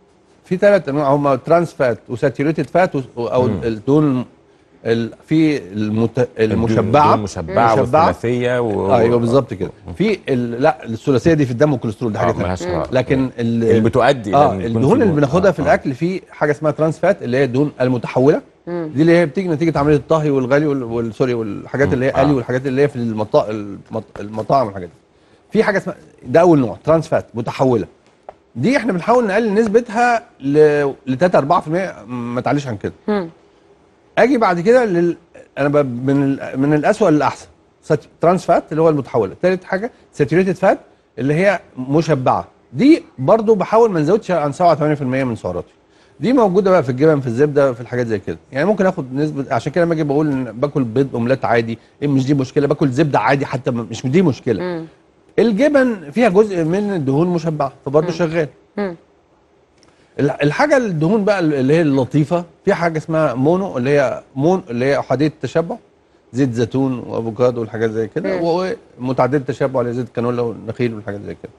في ثلاث انواع هم ترانس فات وساتيوريتد فات او مم. الدهون ال- في المت... المشبعه الدهون المشبعه والثلاثيه و... ايوه بالظبط كده في ال... لا الثلاثيه دي في الدم والكوليسترول دي آه، حاجه ملهاش ثانيه علاقة. لكن ال... اللي بتؤدي إلى اه إن يكون في الدهون اللي دهون. بناخدها آه، في آه. الاكل في حاجه اسمها ترانس فات اللي هي الدهون المتحوله مم. دي اللي هي بتيجي نتيجه عمليه الطهي والغلي وال... وال... سوري والحاجات مم. اللي هي آه. قلي والحاجات اللي هي في المطا... المط... المطاعم والحاجات دي في حاجه اسمها ده اول نوع ترانس فات متحوله دي احنا بنحاول نقلل نسبتها ل ل 3 4% ما تعليش عن كده مم. اجي بعد كده لل... انا ب... من ال... من الاسوأ للاحسن سات... ترانس فات اللي هو المتحوله ثالث حاجه ساتوريتد فات اللي هي مشبعه دي برضو بحاول ما نزودش عن 7 8% من سعراتي دي موجوده بقى في الجبن في الزبده في الحاجات زي كده يعني ممكن اخد نسبه عشان كده لما اجي بقول إن باكل بيض اومليت عادي إيه مش دي مشكله باكل زبده عادي حتى م- مش دي مشكله مم. الجبن فيها جزء من الدهون مشبعه فبرضه شغال مم. الح- الحاجه الدهون بقى اللي هي اللطيفه في حاجه اسمها مونو اللي هي مون اللي هي احاديه التشبع زيت زيتون وافوكادو والحاجات زي كده مم. ومتعدده التشبع اللي زيت كانولا والنخيل والحاجات زي كده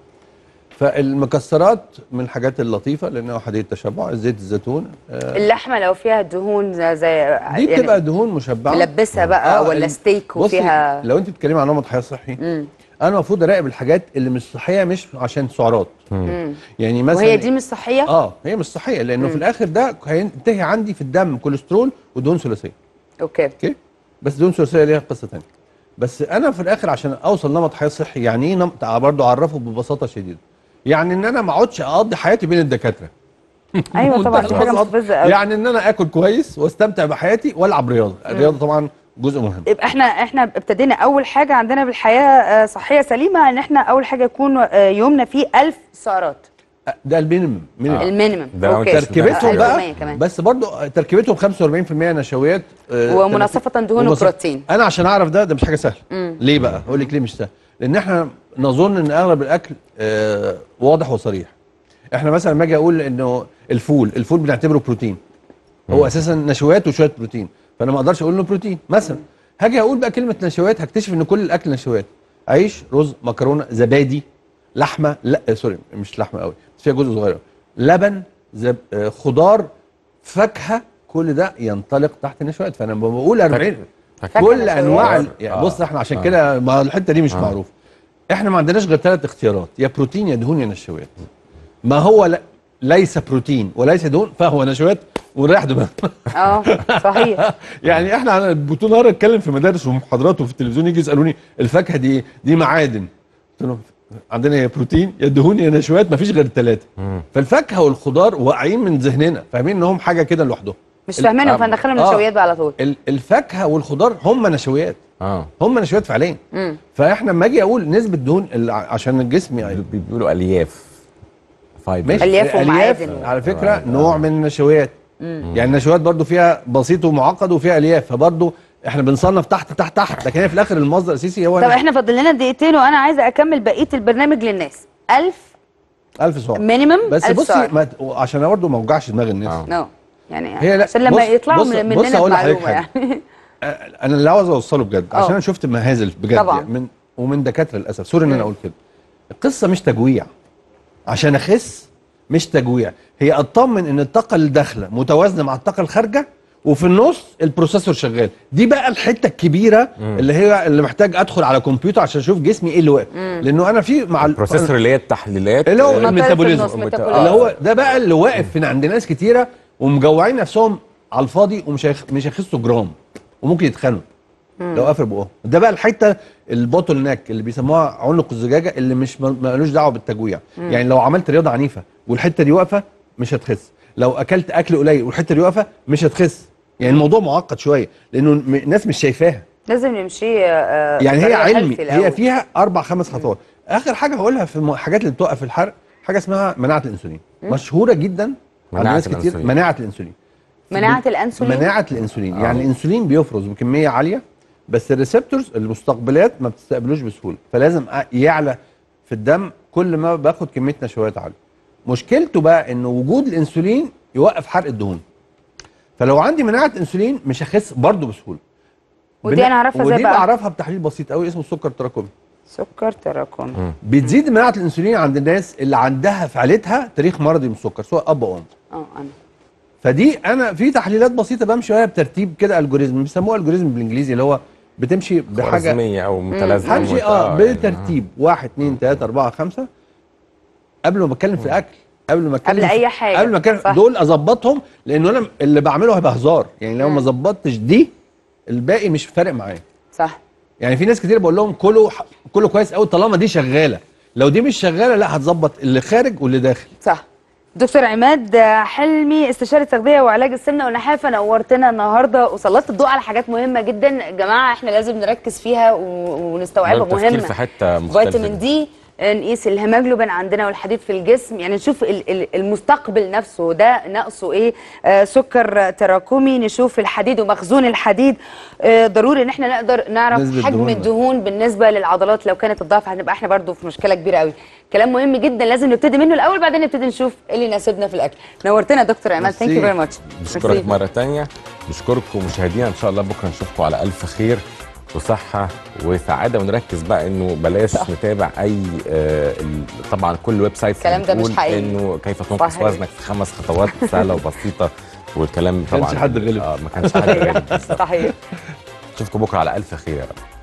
فالمكسرات من الحاجات اللطيفه لانها احاديه التشبع زيت الزيتون آه، اللحمة لو فيها دهون زي زي- دي بتبقى دهون مشبعه ملبسها بقى آه، ولا ال- ستيك بصي، وفيها لو انت بتتكلمي عن نمط حياه صحي مم. انا المفروض اراقب الحاجات اللي مش صحيه مش عشان سعرات مم. يعني مثلا وهي دي مش صحية اه هي مش صحيه لانه في الاخر ده هينتهي عندي في الدم كوليسترول ودهون ثلاثيه اوكي اوكي بس دهون ثلاثيه ليها قصه ثانيه بس انا في الاخر عشان اوصل نمط حياه صحي يعني ايه نمط برضه اعرفه ببساطه شديده يعني ان انا ما اقعدش اقضي حياتي بين الدكاتره ايوه طبعا دي حاجة منتهى مستفزة قوي يعني ان انا اكل كويس واستمتع بحياتي والعب رياضه الرياضه طبعا جزء مهم يبقى احنا احنا ابتدينا اول حاجه عندنا بالحياه آه، صحيه سليمه ان احنا اول حاجه يكون آه، يومنا فيه 1000 سعرات ده المينيمم مينيمم. المينيمم ده لو اوكي أنت تركيبتهم ألف بقى ومية كمان. بس برضو تركيبتهم 45% نشويات آه، ومناصفة دهون ومناصفة- وبروتين. انا عشان اعرف ده ده مش حاجه سهله مم. ليه بقى اقول لك ليه مش سهل لان احنا نظن ان اغلب الاكل آه، واضح وصريح احنا مثلا لما اجي اقول انه الفول الفول بنعتبره بروتين هو اساسا نشويات وشويه بروتين فانا ما اقدرش اقول انه بروتين مثلا هاجي اقول بقى كلمه نشويات هكتشف ان كل الاكل نشويات عيش رز مكرونه زبادي لحمه لا آه، سوري مش لحمه قوي بس فيها جزء صغير لبن زب... آه، خضار فاكهه كل ده ينطلق تحت النشويات فانا لما بقول 40 فاكهة كل نشويات. انواع ال- يعني آه. بص احنا عشان آه. كده ما الحته دي مش آه. معروفه احنا ما عندناش غير ثلاث اختيارات يا بروتين يا دهون يا نشويات ما هو لا ليس بروتين وليس دهون فهو نشويات ونريح دماغنا اه صحيح يعني احنا على بطول نهار اتكلم في مدارس ومحاضرات وفي التلفزيون يجي يسالوني الفاكهه دي إيه؟ دي معادن قلت لهم عندنا يا بروتين يا دهون يا نشويات مفيش غير الثلاثه مم. فالفاكهه والخضار واقعين من ذهننا فاهمين انهم حاجه كده لوحدهم مش ال- فاهمينهم آه. فندخلهم آه. نشويات بقى على طول ال- الفاكهه والخضار هم نشويات اه هم نشويات فعليا مم. فاحنا لما اجي اقول نسبه دهون ال- عشان الجسم يعني بي- بيقولوا الياف فايبر ماشي ألياف ومعادن. على فكره آه. نوع من النشويات يعني النشويات برضو فيها بسيط ومعقد وفيها الياف فبرضو احنا بنصنف تحت تحت تحت لكن هي في الاخر المصدر الاساسي هو طب احنا فاضل لنا دقيقتين وانا عايزه اكمل بقيه البرنامج للناس 1000 1000 سعر مينيمم بس 1000 بصي سعر ما ت- عشان برضه ما اوجعش دماغ الناس آه. نو يعني هي لا، عشان لما بص- يطلعوا بص- من- بص مننا أقول لحضرتك بمعلومه حاجة. يعني انا اللي عاوز اوصله بجد آه. عشان انا شفت مهازل بجد طبعاً. يعني من ومن دكاتره للاسف سوري ان انا مم. اقول كده القصه مش تجويع عشان اخس مش تجويع هي اطمن ان الطاقه اللي داخله متوازنه مع الطاقه الخارجه وفي النص البروسيسور شغال دي بقى الحته الكبيره اللي هي اللي محتاج ادخل على كمبيوتر عشان اشوف جسمي ايه اللي واقف لانه انا في مع ال- البروسيسور اللي هي التحليلات اللي هو آه، الميتابوليزم النص، ميتابوليزم. اللي هو ده بقى اللي واقف في عند ناس كتيره ومجوعين نفسهم على الفاضي ومش هيخ... مش هيخسوا جرام وممكن يتخنوا لو قفل بقهم ده بقى الحته البوتل ناك اللي بيسموها عنق الزجاجه اللي مش ما- مالوش دعوه بالتجويع يعني لو عملت رياضه عنيفه والحته دي واقفه مش هتخس لو اكلت اكل قليل والحته دي واقفه مش هتخس يعني الموضوع معقد شويه لانه م- الناس مش شايفاها لازم نمشي آه، يعني هي بطريقة علمي healthy هي الأول. فيها اربع خمس خطوات اخر حاجه هقولها في الحاجات اللي بتوقف الحرق حاجه اسمها مناعه الانسولين مشهوره جدا عند مناعة ناس كتير الأنسولين. مناعه الانسولين مناعه الانسولين مناعه الانسولين آه. يعني الانسولين بيفرز بكميه عاليه بس الريسبتورز المستقبلات ما بتستقبلوش بسهوله فلازم أ- يعلى في الدم كل ما باخد كميه نشويات عاليه مشكلته بقى ان وجود الانسولين يوقف حرق الدهون فلو عندي مناعه انسولين مش هخس برضه بسهوله ودي بن- أنا أعرفها إزاي ودي بقى؟ بعرفها بتحليل بسيط قوي اسمه السكر التراكمي سكر تراكمي بتزيد مناعه الانسولين عند الناس اللي عندها في عيلتها تاريخ مرضي من السكر سواء اب او ام اه انا فدي انا في تحليلات بسيطه بمشي عليها بترتيب كده الجوريزم بيسموها الجوريزم بالانجليزي اللي هو بتمشي بحاجه خوارزمية او متلازمه همشي وت- اه يعني، بترتيب واحد اثنين ثلاثة أربعة خمسة قبل ما اتكلم في الاكل قبل ما اتكلم قبل في- أي حاجة. قبل ما اتكلم صح. دول اظبطهم لانه انا اللي بعمله هيبقى هزار يعني لو ما ظبطتش دي الباقي مش فارق معايا صح يعني في ناس كتير بقول لهم كله كله كويس قوي طالما دي شغاله لو دي مش شغاله لا هتظبط اللي خارج واللي داخل صح دكتور عماد حلمي استشاري تغذيه وعلاج السمنه والنحافه نورتنا النهارده وسلطت الضوء على حاجات مهمه جدا يا جماعه احنا لازم نركز فيها و- ونستوعبها التفكير مهمه في حته مختلفه فيتامين دي نقيس الهيموجلوبين عندنا والحديد في الجسم يعني نشوف ال- ال- المستقبل نفسه ده نقصه ايه آه سكر تراكمي نشوف الحديد ومخزون الحديد آه ضروري ان احنا نقدر نعرف نسبة حجم دهون. الدهون بالنسبه للعضلات لو كانت الضعف هنبقى احنا برضو في مشكله كبيره قوي كلام مهم جدا لازم نبتدي منه الاول بعدين نبتدي نشوف ايه اللي يناسبنا في الاكل نورتنا يا دكتور عماد ثانك يو ميرسي. فيري ماتش نشكرك مرة تانية نشكركم مشاهدينا ان شاء الله بكره نشوفكم على الف خير وصحة وسعادة ونركز بقى انه بلاش صح. نتابع اي آه ال- طبعا كل ويب سايت الكلام ده مش بتقول حقيقي. انه كيف تنقص صحيح. وزنك في خمس خطوات سهلة وبسيطة والكلام طبعا كانش حد غلب. اه ما كانش حد غلب بالظبط. صحيح نشوفكم بكره على الف خير يا رب